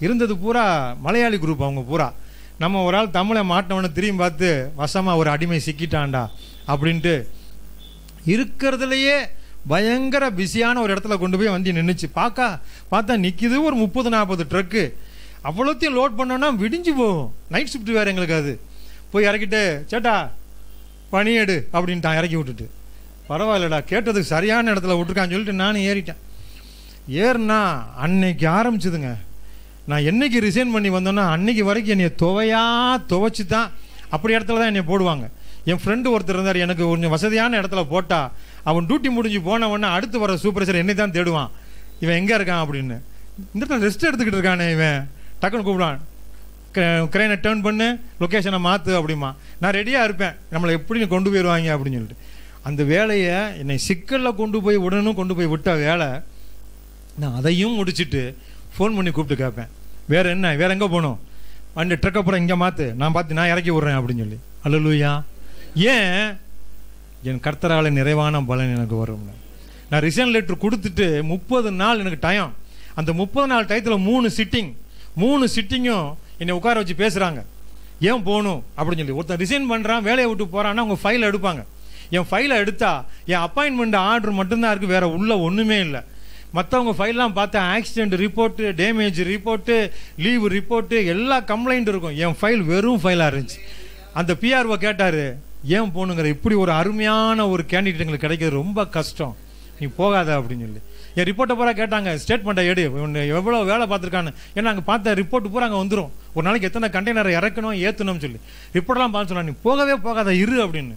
இருந்தது பூரா மலையாளி குரூப் அவங்க பூரா நம்ம ஒரு ஆள் தமிழை மாட்டினவனை திரும்பி பார்த்து வசமாக ஒரு அடிமை சிக்கிட்டான்டா அப்படின்ட்டு இருக்கிறதுலையே பயங்கர பிஸியான ஒரு இடத்துல கொண்டு போய் வண்டி நின்றுச்சு பார்க்க பார்த்தா நிற்கிது ஒரு முப்பது நாற்பது ட்ரக்கு அவ்வளோத்தையும் லோட் பண்ணோன்னா விடிஞ்சு போகும் நைட் ஷிஃப்ட் வேறு எங்களுக்கு அது போய் இறக்கிட்டு சேட்டா பனி எடு அப்படின்ட்டான் இறக்கி விட்டுட்டு பரவாயில்லடா கேட்டதுக்கு சரியான இடத்துல விட்டுருக்கான்னு சொல்லிட்டு நானும் ஏறிட்டேன் ஏறுனா அன்னைக்கு ஆரம்பிச்சுதுங்க நான் என்னைக்கு ரிசைன் பண்ணி வந்தேன்னா அன்னைக்கு வரைக்கும் என்னை துவையா துவைச்சு தான் அப்படி இடத்துல தான் என்னை போடுவாங்க என் ஃப்ரெண்டு ஒருத்தர் இருந்தார் எனக்கு கொஞ்சம் வசதியான இடத்துல போட்டா அவன் டியூட்டி முடிஞ்சு போன உடனே அடுத்து வர சூப்பர்வைசர் என்னை தான் தேடுவான் இவன் எங்கே இருக்கான் அப்படின்னு இந்த இடத்துல ரெஸ்ட் எடுத்துக்கிட்டு இருக்கானே இவன் டக்குன்னு கூப்பிடுவான் கிரைனை டேர்ன் பண்ணு லொக்கேஷனை மாற்று அப்படிமா நான் ரெடியாக இருப்பேன் நம்மளை எப்படி கொண்டு போயிடுவாங்க அப்படின்னு சொல்லிட்டு அந்த வேலையை என்னை சிக்கலில் கொண்டு போய் உடனும் கொண்டு போய் விட்ட வேலை நான் அதையும் முடிச்சிட்டு ஃபோன் பண்ணி கூப்பிட்டு கேட்பேன் வேற என்ன வேற எங்கே போகணும் வண்டி ட்ரக் அப்புறம் இங்கே மாற்று நான் பார்த்து நான் இறக்கி விட்றேன் அப்படின்னு சொல்லி அல்லலுயா ஏன் என் கர்த்தரால நிறைவான பலன் எனக்கு வரும்னு நான் ரிசைன் லெட்டர் கொடுத்துட்டு முப்பது நாள் எனக்கு டைம் அந்த முப்பது நாள் டயத்தில் மூணு சிட்டிங் மூணு சிட்டிங்கும் என்னை உட்கார வச்சு பேசுகிறாங்க ஏன் போகணும் அப்படின்னு சொல்லி ஒருத்தன் ரிசைன் பண்ணுறான் வேலையை விட்டு போகிறான்னா அவங்க ஃபைலை எடுப்பாங்க என் ஃபைலை எடுத்தா என் அப்பாயின்மெண்ட் ஆர்டர் மட்டும்தான் இருக்குது வேற உள்ள ஒன்றுமே இல்லை மற்றவங்க ஃபைல்லாம் பார்த்தா accident report damage report leave report எல்லா கம்ப்ளைண்ட் இருக்கும் என் ஃபைல் வெறும் ஃபைலாக இருந்துச்சு அந்த பிஆர்ஓ கேட்டார் ஏன் போகணுங்கிற இப்படி ஒரு அருமையான ஒரு கேண்டிடேட் எங்களுக்கு கிடைக்கிறது ரொம்ப கஷ்டம் நீ போகாத அப்படின்னு சொல்லி என் ரிப்போர்ட்டை பூரா கேட்டாங்க ஸ்டேட்மெண்ட்டை எடு இவன் எவ்வளோ வேலை பார்த்துருக்கான்னு ஏன்னா அங்கே பார்த்த ரிப்போர்ட் பூரா அங்கே வந்துடும் ஒரு நாளைக்கு எத்தனை கண்டெய்னரை இறக்கணும் ஏற்றணும்னு சொல்லி ரிப்போர்ட்லாம் பார்த்து சொன்னா நீ போகவே போகாத இரு அப்படின்னு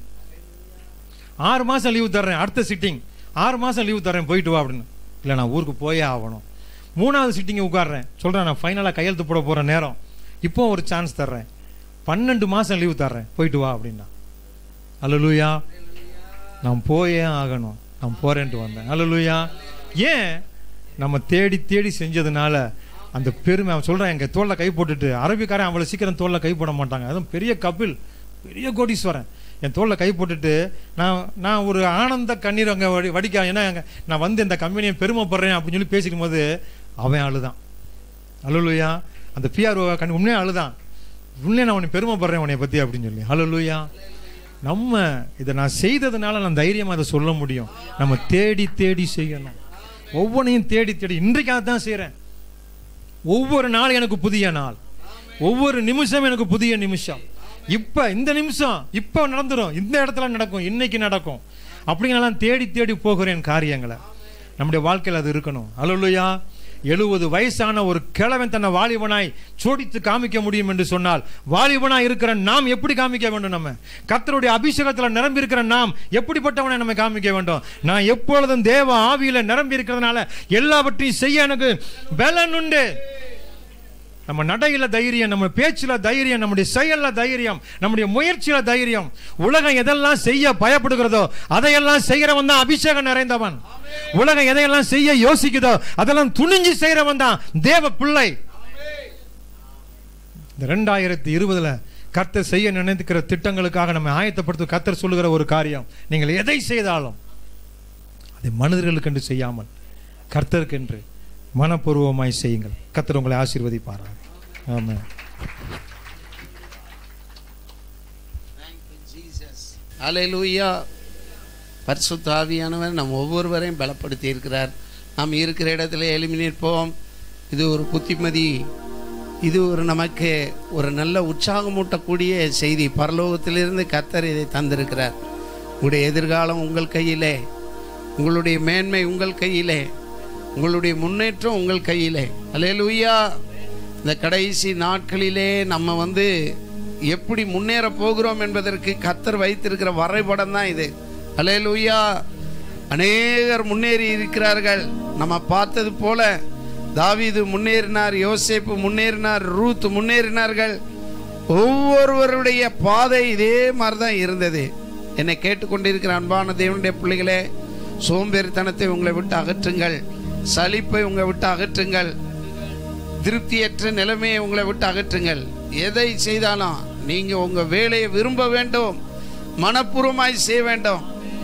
ஆறு மாதம் லீவு தர்றேன் அடுத்த சிட்டிங் ஆறு மாதம் லீவு தர்றேன் போயிட்டு வா அப்படின்னு இல்லை நான் ஊருக்கு போயே ஆகணும் மூணாவது சிட்டிங்கை உட்காடுறேன் சொல்கிறேன் நான் ஃபைனலாக கையெழுத்து போட போகிற நேரம் இப்போ ஒரு சான்ஸ் தர்றேன் பன்னெண்டு மாதம் லீவு தர்றேன் போயிட்டு வா அப்படின்னா அல்லலூயா நான் போயே ஆகணும் நான் போறேன்ட்டு வந்தேன் அல்லலூயா ஏன் நம்ம தேடி தேடி செஞ்சதுனால அந்த பெருமை அவன் சொல்கிறான் எங்கள் தோளில் கை போட்டுட்டு அரபிக்காரன் அவ்வளோ சீக்கிரம் தோளில் கை போட மாட்டாங்க அதுவும் பெரிய கபில் பெரிய கோடீஸ்வரன் என் தோளில் கை போட்டுட்டு நான் நான் ஒரு ஆனந்த கண்ணீர் அங்கே வடி வடிக்க ஏன்னா அங்க நான் வந்து இந்த கம்பெனியை பெருமைப்படுறேன் அப்படின்னு சொல்லி பேசிக்கும் போது அவன் அழுதான் அலுலுயா அந்த பிஆர்ஓ கண் உண்மையாக அழுதான் உண்மையாக நான் உன்னை பெருமைப்படுறேன் உன்னை பற்றி அப்படின்னு சொல்லி அலுலுயா நம்ம இதை நான் செய்ததுனால நான் தைரியமாக அதை சொல்ல முடியும் நம்ம தேடி தேடி செய்யணும் ஒவ்வொன்றையும் தேடி தேடி இன்றைக்காக தான் செய்கிறேன் ஒவ்வொரு நாள் எனக்கு புதிய நாள் ஒவ்வொரு நிமிஷம் எனக்கு புதிய நிமிஷம் இப்ப இந்த நிமிஷம் இப்ப நடந்துரும் இந்த இடத்துல நடக்கும் இன்னைக்கு நடக்கும் அப்படிங்கலாம் தேடி தேடி போகிறேன் காரியங்களை நம்முடைய வாழ்க்கையில் அது இருக்கணும் அலுவலையா எழுபது வயசான ஒரு கிழவன் தன்னை வாலிபனாய் சோடித்து காமிக்க முடியும் என்று சொன்னால் வாலிபனாய் இருக்கிற நாம் எப்படி காமிக்க வேண்டும் நம்ம கர்த்தருடைய அபிஷேகத்தில் நிரம்பி இருக்கிற நாம் எப்படிப்பட்டவனை நம்ம காமிக்க வேண்டும் நான் எப்பொழுதும் தேவ ஆவியில நிரம்பி இருக்கிறதுனால எல்லாவற்றையும் செய்ய எனக்கு பலன் உண்டு நம்ம நடையில தைரியம் நம்ம பேச்சுல தைரியம் நம்முடைய செயல்ல தைரியம் நம்முடைய முயற்சியில தைரியம் உலகம் எதெல்லாம் செய்ய பயப்படுகிறதோ அதையெல்லாம் செய்கிறவன் தான் அபிஷேகம் நிறைந்தவன் உலகம் எதையெல்லாம் செய்ய யோசிக்குதோ அதெல்லாம் துணிஞ்சு செய்கிறவன் தான் தேவ பிள்ளை இந்த ரெண்டாயிரத்தி இருபதுல கர்த்தர் செய்ய நினைக்கிற திட்டங்களுக்காக நம்ம ஆயத்தப்படுத்த கர்த்தர் சொல்லுகிற ஒரு காரியம் நீங்கள் எதை செய்தாலும் அதை மனிதர்களுக்கென்று செய்யாமல் கர்த்தருக்கென்று மனப்பூர்வமாய் செய்யுங்கள் கர்த்தர் உங்களை ஆசீர்வதிப்பார்கள் ஆமென் அலையலூயா பரிசுத்த ஆவியானவர் நம் ஒவ்வொருவரையும் பலப்படுத்தி இருக்கிறார் நாம் இருக்கிற இடத்துல எழுமி நிற்போம் இது ஒரு புத்திமதி இது ஒரு நமக்கு ஒரு நல்ல உற்சாகமூட்டக்கூடிய செய்தி பரலோகத்திலிருந்து கர்த்தர் இதை தந்திருக்கிறார் உங்களுடைய எதிர்காலம் உங்கள் கையிலே உங்களுடைய மேன்மை உங்கள் கையிலே உங்களுடைய முன்னேற்றம் உங்கள் கையிலே அலையலூயா இந்த கடைசி நாட்களிலே நம்ம வந்து எப்படி முன்னேற போகிறோம் என்பதற்கு கத்தர் வைத்திருக்கிற வரைபடம் தான் இது அலையலூயா அநேகர் முன்னேறி இருக்கிறார்கள் நம்ம பார்த்தது போல தாவீது முன்னேறினார் யோசேப்பு முன்னேறினார் ரூத் முன்னேறினார்கள் ஒவ்வொருவருடைய பாதை இதே மாதிரி தான் இருந்தது என்னை கேட்டுக்கொண்டிருக்கிற அன்பான தேவனுடைய பிள்ளைகளே சோம்பேறித்தனத்தை உங்களை விட்டு அகற்றுங்கள் சலிப்பை உங்களை விட்டு அகற்றுங்கள் திருப்தியற்ற நிலைமையை உங்களை விட்டு அகற்றுங்கள் எதை செய்தாலும் நீங்க உங்க வேலையை விரும்ப வேண்டும் மனப்பூர்வமாய் செய்ய வேண்டும்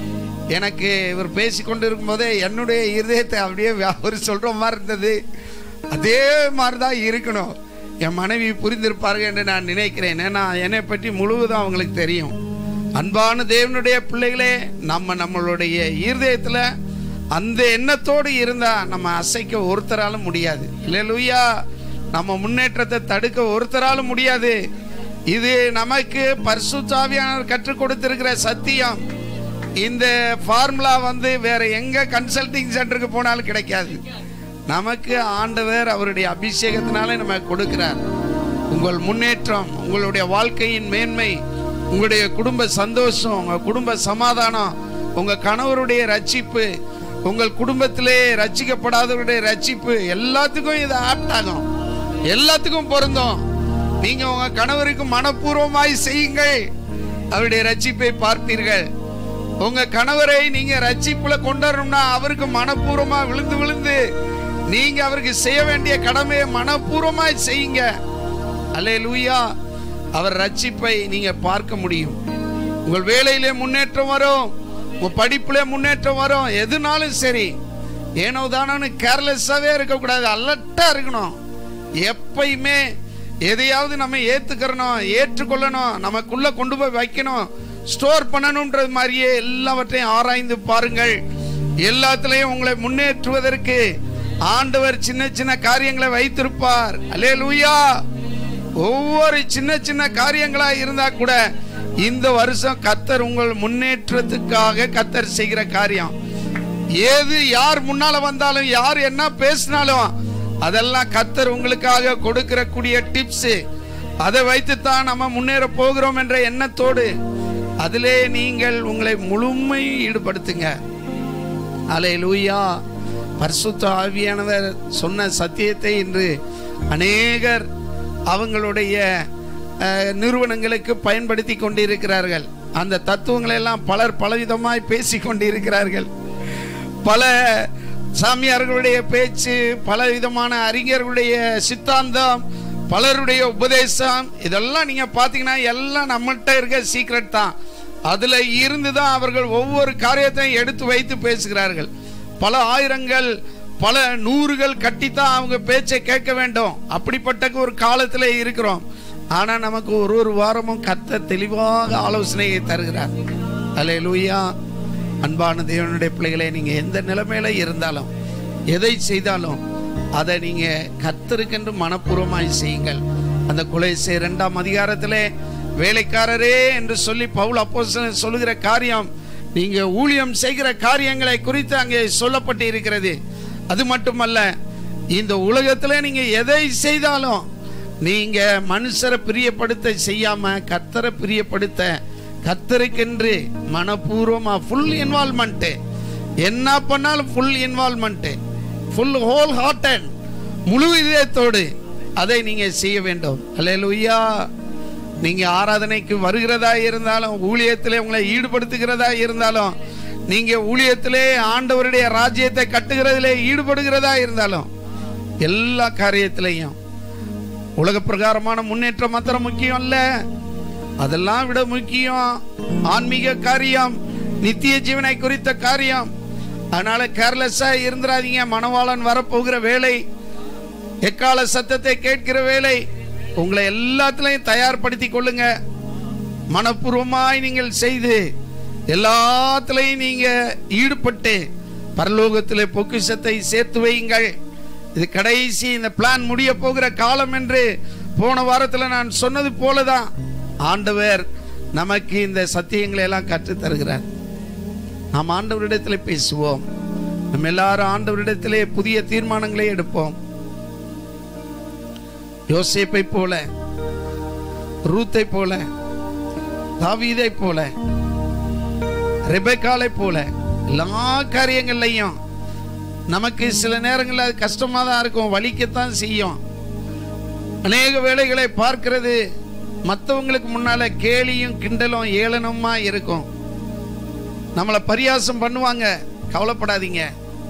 எனக்கு இவர் பேசி கொண்டு இருக்கும்போதே என்னுடைய இருதயத்தை அப்படியே அவர் சொல்ற மாதிரி இருந்தது அதே மாதிரி தான் இருக்கணும் என் மனைவி புரிந்திருப்பார்கள் என்று நான் நினைக்கிறேன் ஏன்னா என்னை பற்றி முழுவதும் அவங்களுக்கு தெரியும் அன்பான தேவனுடைய பிள்ளைகளே நம்ம நம்மளுடைய இருதயத்தில் அந்த எண்ணத்தோடு இருந்தா நம்ம அசைக்க ஒருத்தராலும் முடியாது இல்லையா நம்ம முன்னேற்றத்தை தடுக்க ஒருத்தராலும் முடியாது இது நமக்கு பரிசுத்தாவியானவர் கற்றுக் கொடுத்திருக்கிற சத்தியம் இந்த ஃபார்முலா வந்து வேற எங்க கன்சல்டிங் சென்டருக்கு போனாலும் கிடைக்காது நமக்கு ஆண்டவர் அவருடைய அபிஷேகத்தினால நம்ம கொடுக்கிறார் உங்கள் முன்னேற்றம் உங்களுடைய வாழ்க்கையின் மேன்மை உங்களுடைய குடும்ப சந்தோஷம் உங்க குடும்ப சமாதானம் உங்க கணவருடைய ரட்சிப்பு உங்கள் குடும்பத்திலே ரட்சிக்கப்படாதவருடைய ரட்சிப்பு எல்லாத்துக்கும் இது ஆப்ட் ஆகும் எல்லாத்துக்கும் பொருந்தும் நீங்க உங்க கணவருக்கு மனப்பூர்வமாய் செய்யுங்கள் அவருடைய ரட்சிப்பை பார்ப்பீர்கள் உங்க கணவரை நீங்க ரட்சிப்புல கொண்டு வரணும்னா அவருக்கு மனப்பூர்வமா விழுந்து விழுந்து நீங்க அவருக்கு செய்ய வேண்டிய கடமையை மனப்பூர்வமாய் செய்யுங்க அல்லே லூயா அவர் ரட்சிப்பை நீங்க பார்க்க முடியும் உங்கள் வேலையிலே முன்னேற்றம் வரும் உங்க படிப்புல முன்னேற்றம் வரும் எதுனாலும் சரி ஏனோ தானோன்னு கேர்லெஸ்ஸாவே இருக்கக்கூடாது அலர்ட்டா இருக்கணும் எப்பயுமே எதையாவது நம்ம ஏத்துக்கிறணும் ஏற்றுக்கொள்ளணும் நமக்குள்ள கொண்டு போய் வைக்கணும் ஸ்டோர் பண்ணணும்ன்றது மாதிரியே எல்லாவற்றையும் ஆராய்ந்து பாருங்கள் எல்லாத்துலயும் உங்களை முன்னேற்றுவதற்கு ஆண்டவர் சின்ன சின்ன காரியங்களை வைத்திருப்பார் அலே லூயா ஒவ்வொரு சின்ன சின்ன காரியங்களா இருந்தா கூட இந்த வருஷம் கத்தர் உங்கள் முன்னேற்றத்துக்காக கத்தர் செய்கிற காரியம் ஏது யார் முன்னால வந்தாலும் யார் என்ன பேசினாலும் அதெல்லாம் கத்தர் உங்களுக்காக கொடுக்கிற கூடிய டிப்ஸ் அதை வைத்து தான் நம்ம முன்னேற போகிறோம் என்ற எண்ணத்தோடு அதிலே நீங்கள் உங்களை முழுமை ஈடுபடுத்துங்க அலை லூயா பரிசுத்த ஆவியானவர் சொன்ன சத்தியத்தை இன்று அநேகர் அவங்களுடைய அஹ், நிறுவனங்களுக்கு பயன்படுத்தி கொண்டிருக்கிறார்கள் அந்த தத்துவங்களை எல்லாம் பலர் பலவிதமாய் பேசி கொண்டிருக்கிறார்கள் பல சாமியார்களுடைய பேச்சு பல விதமான அறிஞர்களுடைய சித்தாந்தம் பலருடைய உபதேசம் இதெல்லாம் நீங்க பாத்தீங்கன்னா எல்லாம் நம்மகிட்ட இருக்க சீக்ரெட் தான் அதுல இருந்து தான் அவர்கள் ஒவ்வொரு காரியத்தையும் எடுத்து வைத்து பேசுகிறார்கள் பல ஆயிரங்கள் பல நூறுகள் கட்டித்தான் அவங்க பேச்சை கேட்க வேண்டும் அப்படிப்பட்ட ஒரு காலத்துல இருக்கிறோம் ஆனா நமக்கு ஒரு ஒரு வாரமும் கத்த தெளிவாக ஆலோசனையை தருகிறார் அல்லேலூயா அன்பான தேவனுடைய பிள்ளைகளே நீங்க எந்த நிலைமையில இருந்தாலும் எதை செய்தாலும் அதை நீங்க கத்தருக்கென்று மனப்பூர்வமாய் செய்யுங்கள் அந்த கொலை செய் இரண்டாம் அதிகாரத்திலே வேலைக்காரரே என்று சொல்லி பவுல் அப்போ சொல்லுகிற காரியம் நீங்க ஊழியம் செய்கிற காரியங்களை குறித்து அங்கே சொல்லப்பட்டு இருக்கிறது அது மட்டுமல்ல இந்த உலகத்துல நீங்க எதை செய்தாலும் நீங்க மனுஷரை பிரியப்படுத்த செய்யாம கத்தரை பிரியப்படுத்த கத்தருக்கென்று மனப்பூர்வமா ஃபுல் இன்வால்மெண்ட் என்ன பண்ணாலும் full involvement full whole heart முழு இதயத்தோடு அதை நீங்க செய்ய வேண்டும் அல்லேலூயா நீங்க ஆராதனைக்கு வருகிறதா இருந்தாலும் ஊழியத்திலே உங்களை ஈடுபடுத்துகிறதா இருந்தாலும் நீங்க ஊழியத்திலே ஆண்டவருடைய ராஜ்யத்தை கட்டுகிறதிலே ஈடுபடுகிறதா இருந்தாலும் எல்லா காரியத்திலையும் உலக பிரகாரமான முன்னேற்றம் மாத்திரம் முக்கியம் அல்ல அதெல்லாம் விட முக்கியம் ஆன்மீக காரியம் நித்திய ஜீவனை குறித்த காரியம் அதனால கேர்லெஸ்ஸா இருந்துடாதீங்க மணவாளன் வரப்போகிற வேலை எக்கால சத்தத்தை கேட்கிற வேலை உங்களை எல்லாத்துலயும் தயார்படுத்தி கொள்ளுங்க மனப்பூர்வமாய் நீங்கள் செய்து எல்லாத்துலயும் நீங்க ஈடுபட்டு பரலோகத்திலே பொக்கிஷத்தை சேர்த்து வையுங்கள் இது கடைசி இந்த பிளான் முடிய போகிற காலம் என்று போன வாரத்துல நான் சொன்னது போலதான் ஆண்டவர் நமக்கு இந்த சத்தியங்களை எல்லாம் கற்றுத் தருகிறார் நாம் ஆண்டவரிடத்தில் பேசுவோம் நம்ம எல்லாரும் ஆண்டவரிடத்திலே புதிய தீர்மானங்களை எடுப்போம் யோசேப்பை போல ரூத்தை போல தாவீதை போல ரெபெக்காலை போல எல்லா காரியங்கள்லையும் நமக்கு சில நேரங்களில் அது கஷ்டமா தான் இருக்கும் வலிக்கத்தான் செய்யும் அநேக வேலைகளை பார்க்கிறது மற்றவங்களுக்கு முன்னால கேலியும் கிண்டலும் ஏளனமா இருக்கும் நம்மளை பரியாசம் பண்ணுவாங்க கவலைப்படாதீங்க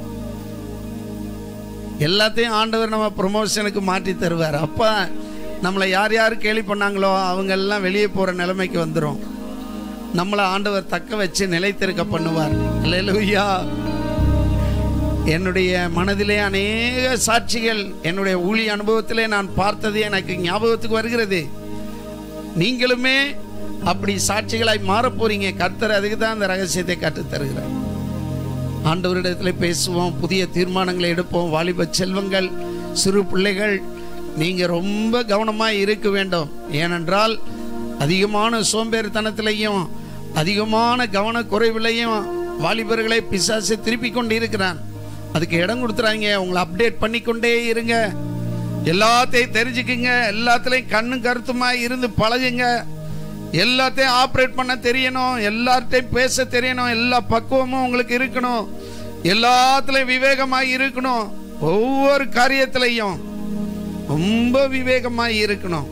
எல்லாத்தையும் ஆண்டவர் நம்ம ப்ரொமோஷனுக்கு மாற்றி தருவார் அப்ப நம்மளை யார் யார் கேலி பண்ணாங்களோ அவங்க எல்லாம் வெளியே போற நிலைமைக்கு வந்துடும் நம்மளை ஆண்டவர் தக்க வச்சு நிலைத்திருக்க பண்ணுவார் அல்லேலூயா என்னுடைய மனதிலே அநேக சாட்சிகள் என்னுடைய ஊழிய அனுபவத்திலே நான் பார்த்தது எனக்கு ஞாபகத்துக்கு வருகிறது நீங்களுமே அப்படி சாட்சிகளாய் மாறப் போறீங்க கர்த்தர் அதுக்கு தான் அந்த ரகசியத்தை கற்றுத் தருகிறார் ஆண்டவரிடத்தில் பேசுவோம் புதிய தீர்மானங்களை எடுப்போம் வாலிப செல்வங்கள் சிறு பிள்ளைகள் நீங்க ரொம்ப கவனமாக இருக்க வேண்டும் ஏனென்றால் அதிகமான சோம்பேறித்தனத்திலையும் அதிகமான கவனக்குறைவிலையும் வாலிபர்களை பிசாசு திருப்பி கொண்டு இருக்கிறான் அதுக்கு இடம் கொடுத்துறாங்க உங்களை அப்டேட் பண்ணிக்கொண்டே இருங்க எல்லாத்தையும் தெரிஞ்சுக்குங்க எல்லாத்துலேயும் கண்ணு கருத்துமா இருந்து பழகுங்க எல்லாத்தையும் ஆப்ரேட் பண்ண தெரியணும் எல்லார்ட்டையும் பேச தெரியணும் எல்லா பக்குவமும் உங்களுக்கு இருக்கணும் எல்லாத்துலயும் விவேகமாக இருக்கணும் ஒவ்வொரு காரியத்திலையும் ரொம்ப விவேகமாக இருக்கணும்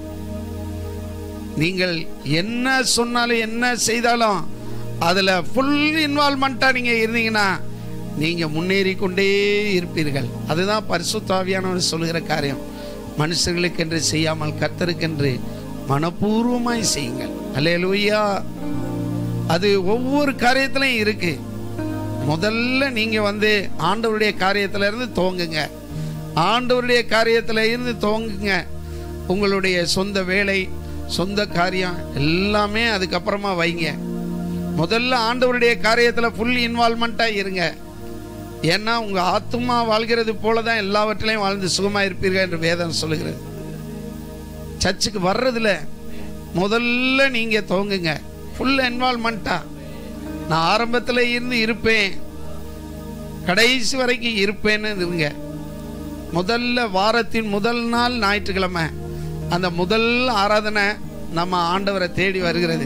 நீங்கள் என்ன சொன்னாலும் என்ன செய்தாலும் அதில் ஃபுல் இன்வால்மெண்ட்டாக நீங்கள் இருந்தீங்கன்னா நீங்கள் முன்னேறி கொண்டே இருப்பீர்கள் அதுதான் பரிசுத்தாவியானவர் சொல்லுகிற காரியம் மனுஷர்களுக்கென்று செய்யாமல் கர்த்தருக்கென்று மனப்பூர்வமாய் செய்யுங்கள் அல்லேலூயா அது ஒவ்வொரு காரியத்திலையும் இருக்கு முதல்ல நீங்க வந்து ஆண்டவருடைய காரியத்துல இருந்து துவங்குங்க ஆண்டவருடைய காரியத்துல இருந்து துவங்குங்க உங்களுடைய சொந்த வேலை சொந்த காரியம் எல்லாமே அதுக்கப்புறமா வைங்க முதல்ல ஆண்டவருடைய காரியத்துல ஃபுல் இன்வால்மெண்ட்டா இருங்க ஏன்னா உங்க ஆத்மா வாழ்கிறது போல தான் எல்லாவற்றிலையும் வாழ்ந்து சுகமா இருப்பீர்கள் என்று வேதம் சொல்லுகிறது சர்ச்சுக்கு வர்றதுல முதல்ல நீங்க துவங்குங்க ஃபுல் இன்வால்மெண்ட்டா நான் ஆரம்பத்தில் இருந்து இருப்பேன் கடைசி வரைக்கும் இருப்பேன்னு இருங்க முதல்ல வாரத்தின் முதல் நாள் ஞாயிற்றுக்கிழமை அந்த முதல் ஆராதனை நம்ம ஆண்டவரை தேடி வருகிறது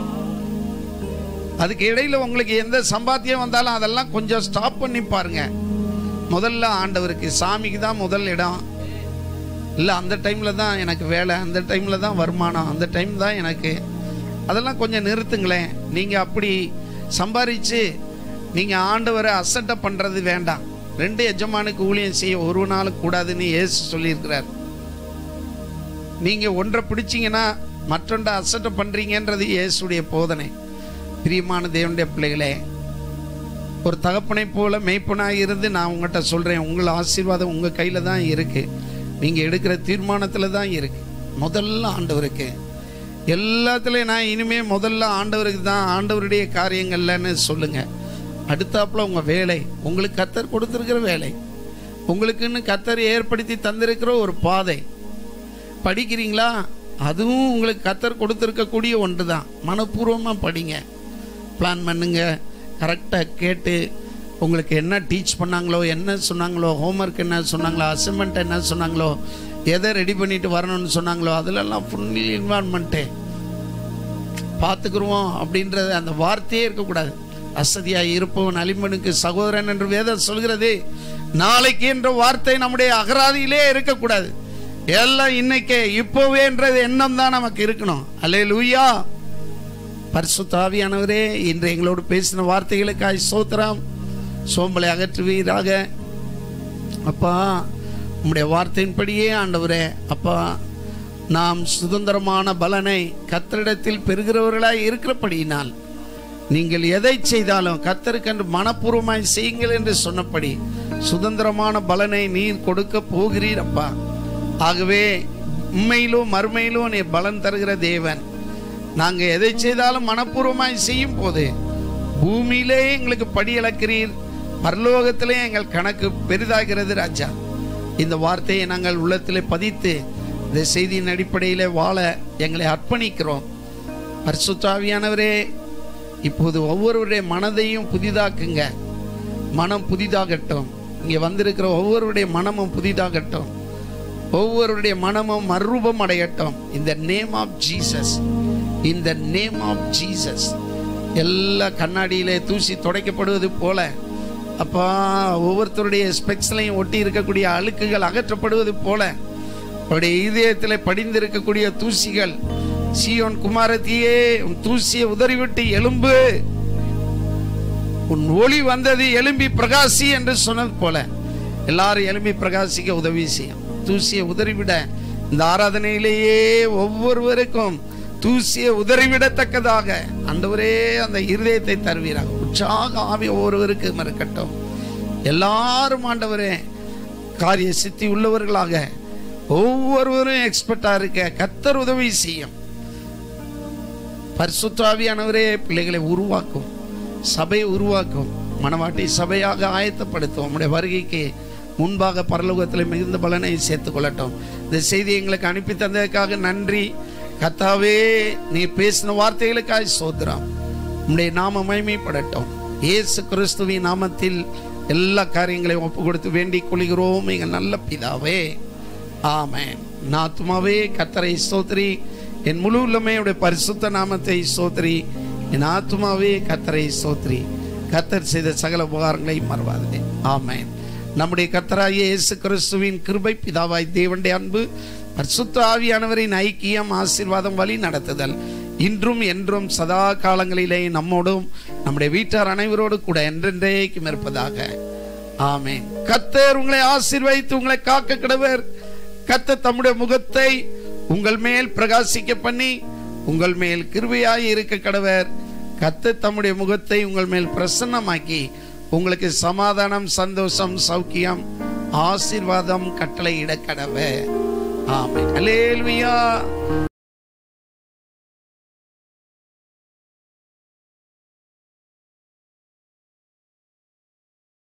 அதுக்கு இடையில உங்களுக்கு எந்த சம்பாத்தியம் வந்தாலும் அதெல்லாம் கொஞ்சம் ஸ்டாப் பண்ணி பாருங்க முதல்ல ஆண்டவருக்கு சாமிக்கு தான் முதல் இடம் இல்லை அந்த டைமில் தான் எனக்கு வேலை அந்த டைமில் தான் வருமானம் அந்த டைம் தான் எனக்கு அதெல்லாம் கொஞ்சம் நிறுத்துங்களேன் நீங்கள் அப்படி சம்பாரித்து நீங்கள் ஆண்டவரை அசட்டை பண்ணுறது வேண்டாம் ரெண்டு எஜமானுக்கு ஊழியம் செய்ய ஒரு நாள் கூடாதுன்னு ஏசு சொல்லியிருக்கிறார் நீங்கள் ஒன்றை பிடிச்சிங்கன்னா மற்றொன்றை அசட்டை பண்ணுறீங்கன்றது இயேசுடைய போதனை பிரியமான தேவனுடைய பிள்ளைகளே ஒரு தகப்பனை போல மெய்ப்பனாக இருந்து நான் உங்கள்கிட்ட சொல்கிறேன் உங்கள் ஆசீர்வாதம் உங்கள் கையில் தான் இருக்குது நீங்கள் எடுக்கிற தீர்மானத்தில் தான் இருக்கு முதல்ல ஆண்டவருக்கு எல்லாத்துலேயும் நான் இனிமே முதல்ல ஆண்டவருக்கு தான் ஆண்டவருடைய காரியங்கள்லன்னு சொல்லுங்க அடுத்தாப்புல உங்கள் வேலை உங்களுக்கு கத்தர் கொடுத்துருக்கிற வேலை உங்களுக்குன்னு கத்தர் ஏற்படுத்தி தந்திருக்கிற ஒரு பாதை படிக்கிறீங்களா அதுவும் உங்களுக்கு கத்தர் கொடுத்துருக்கக்கூடிய ஒன்று தான் மனப்பூர்வமாக படிங்க பிளான் பண்ணுங்க கரெக்டாக கேட்டு உங்களுக்கு என்ன டீச் பண்ணாங்களோ என்ன சொன்னாங்களோ ஹோம்ஒர்க் என்ன சொன்னாங்களோ அசைன்மெண்ட் என்ன சொன்னாங்களோ எதை ரெடி பண்ணிட்டு வரணும்னு சொன்னாங்களோ அதிலெல்லாம் ஃபுல் இன்வால்மெண்ட்டு பார்த்துக்குருவோம் அப்படின்றது அந்த வார்த்தையே இருக்கக்கூடாது அசதியாக இருப்பவன் அலிமனுக்கு சகோதரன் என்று வேதம் சொல்கிறது நாளைக்கு என்ற வார்த்தை நம்முடைய அகராதியிலே இருக்கக்கூடாது எல்லாம் இன்னைக்கே இப்போவேன்றது எண்ணம் தான் நமக்கு இருக்கணும் அல்லே லூயா பரிசுத்தாவியானவரே இன்று எங்களோடு பேசின வார்த்தைகளுக்காய் சோத்திரம் சோம்பலை அகற்றுவீராக அப்பா உம்முடைய வார்த்தையின்படியே ஆண்டவரே அப்பா நாம் சுதந்திரமான பலனை கத்தரிடத்தில் பெறுகிறவர்களாய் இருக்கிறபடியினால் நீங்கள் எதை செய்தாலும் கத்தருக்கென்று மனப்பூர்வமாய் செய்யுங்கள் என்று சொன்னபடி சுதந்திரமான பலனை நீர் கொடுக்க போகிறீர் அப்பா ஆகவே உண்மையிலும் மறுமையிலும் நீர் பலன் தருகிற தேவன் நாங்கள் எதை செய்தாலும் மனப்பூர்வமாய் செய்யும் போது பூமியிலே எங்களுக்கு படி இழக்கிறீர் பரலோகத்திலே எங்கள் கணக்கு பெரிதாகிறது ராஜா இந்த வார்த்தையை நாங்கள் உள்ளத்திலே பதித்து இந்த செய்தியின் அடிப்படையில் வாழ எங்களை அர்ப்பணிக்கிறோம் பரிசுத்தாவியானவரே இப்போது ஒவ்வொருவருடைய மனதையும் புதிதாக்குங்க மனம் புதிதாகட்டும் இங்கே வந்திருக்கிற ஒவ்வொருவருடைய மனமும் புதிதாகட்டும் ஒவ்வொருடைய மனமும் மறுரூபம் அடையட்டும் இந்த நேம் ஆஃப் ஜீசஸ் இந்த நேம் ஆஃப் ஜீசஸ் எல்லா கண்ணாடியிலே தூசி துடைக்கப்படுவது போல அப்பா ஒவ்வொருத்தருடைய ஸ்பெக்ஸ்லையும் ஒட்டி இருக்கக்கூடிய அழுக்குகள் அகற்றப்படுவது போல அவருடைய இதயத்தில் படிந்திருக்கக்கூடிய தூசிகள் சீயோன் குமாரத்தியே உன் தூசியை உதறிவிட்டு எலும்பு உன் ஒளி வந்தது எலும்பி பிரகாசி என்று சொன்னது போல எல்லாரும் எலும்பி பிரகாசிக்க உதவி செய்யும் தூசியை உதறிவிட இந்த ஆராதனையிலேயே ஒவ்வொருவருக்கும் தூசியை உதறிவிடத்தக்கதாக ஆண்டவரே அந்த இருதயத்தை தருவீராக உற்சாக ஆவி ஒவ்வொருவருக்கும் இருக்கட்டும் எல்லாரும் ஆண்டவரே காரிய சித்தி உள்ளவர்களாக ஒவ்வொருவரும் எக்ஸ்பர்ட்டா இருக்க கத்தர் உதவி செய்யும் பரிசுத்தாவியானவரே பிள்ளைகளை உருவாக்கும் சபையை உருவாக்கும் மனவாட்டி சபையாக ஆயத்தப்படுத்தும் உம்முடைய வருகைக்கு முன்பாக பரலோகத்தில் மிகுந்த பலனை சேர்த்துக் கொள்ளட்டும் இந்த செய்தி எங்களுக்கு அனுப்பி தந்ததுக்காக நன்றி கத்தாவே நீ பேசின வார்த்தைகளுக்காக சோதரம் உம்முடைய நாம மகிமைப்படட்டும் இயேசு கிறிஸ்துவின் நாமத்தில் எல்லா காரியங்களையும் ஒப்பு கொடுத்து வேண்டிக் கொள்கிறோம் எங்கள் நல்ல பிதாவே ஆமென் நாத்துமாவே கத்தரை ஸ்தோத்திரி என் முழு உள்ளமே உடைய பரிசுத்த நாமத்தை ஸ்தோத்திரி என் ஆத்துமாவே கத்தரை ஸ்தோத்திரி கத்தர் செய்த சகல உபகாரங்களை மறவாதே ஆமென் நம்முடைய கத்தராகிய இயேசு கிறிஸ்துவின் கிருபை பிதாவாய் தேவனுடைய அன்பு பரிசுத்த ஆவியானவரின் ஐக்கியம் ஆசீர்வாதம் வழி நடத்துதல் இன்றும் என்றும் சதா காலங்களிலே நம்மோடும் நம்முடைய வீட்டார் அனைவரோடு கூட என்றென்றைக்கும் இருப்பதாக ஆமென் கத்தர் உங்களை ஆசீர்வதித்து உங்களை காக்க கிடவர் கத்த தம்முடைய முகத்தை உங்கள் மேல் பிரகாசிக்க பண்ணி உங்கள் மேல் கிருபையாய் இருக்க கடவர் கத்த தம்முடைய முகத்தை உங்கள் மேல் பிரசன்னமாக்கி உங்களுக்கு சமாதானம் சந்தோஷம் சௌக்கியம் ஆசீர்வாதம் கட்டளை இட கடவர் ஆமென் அல்லேலூயா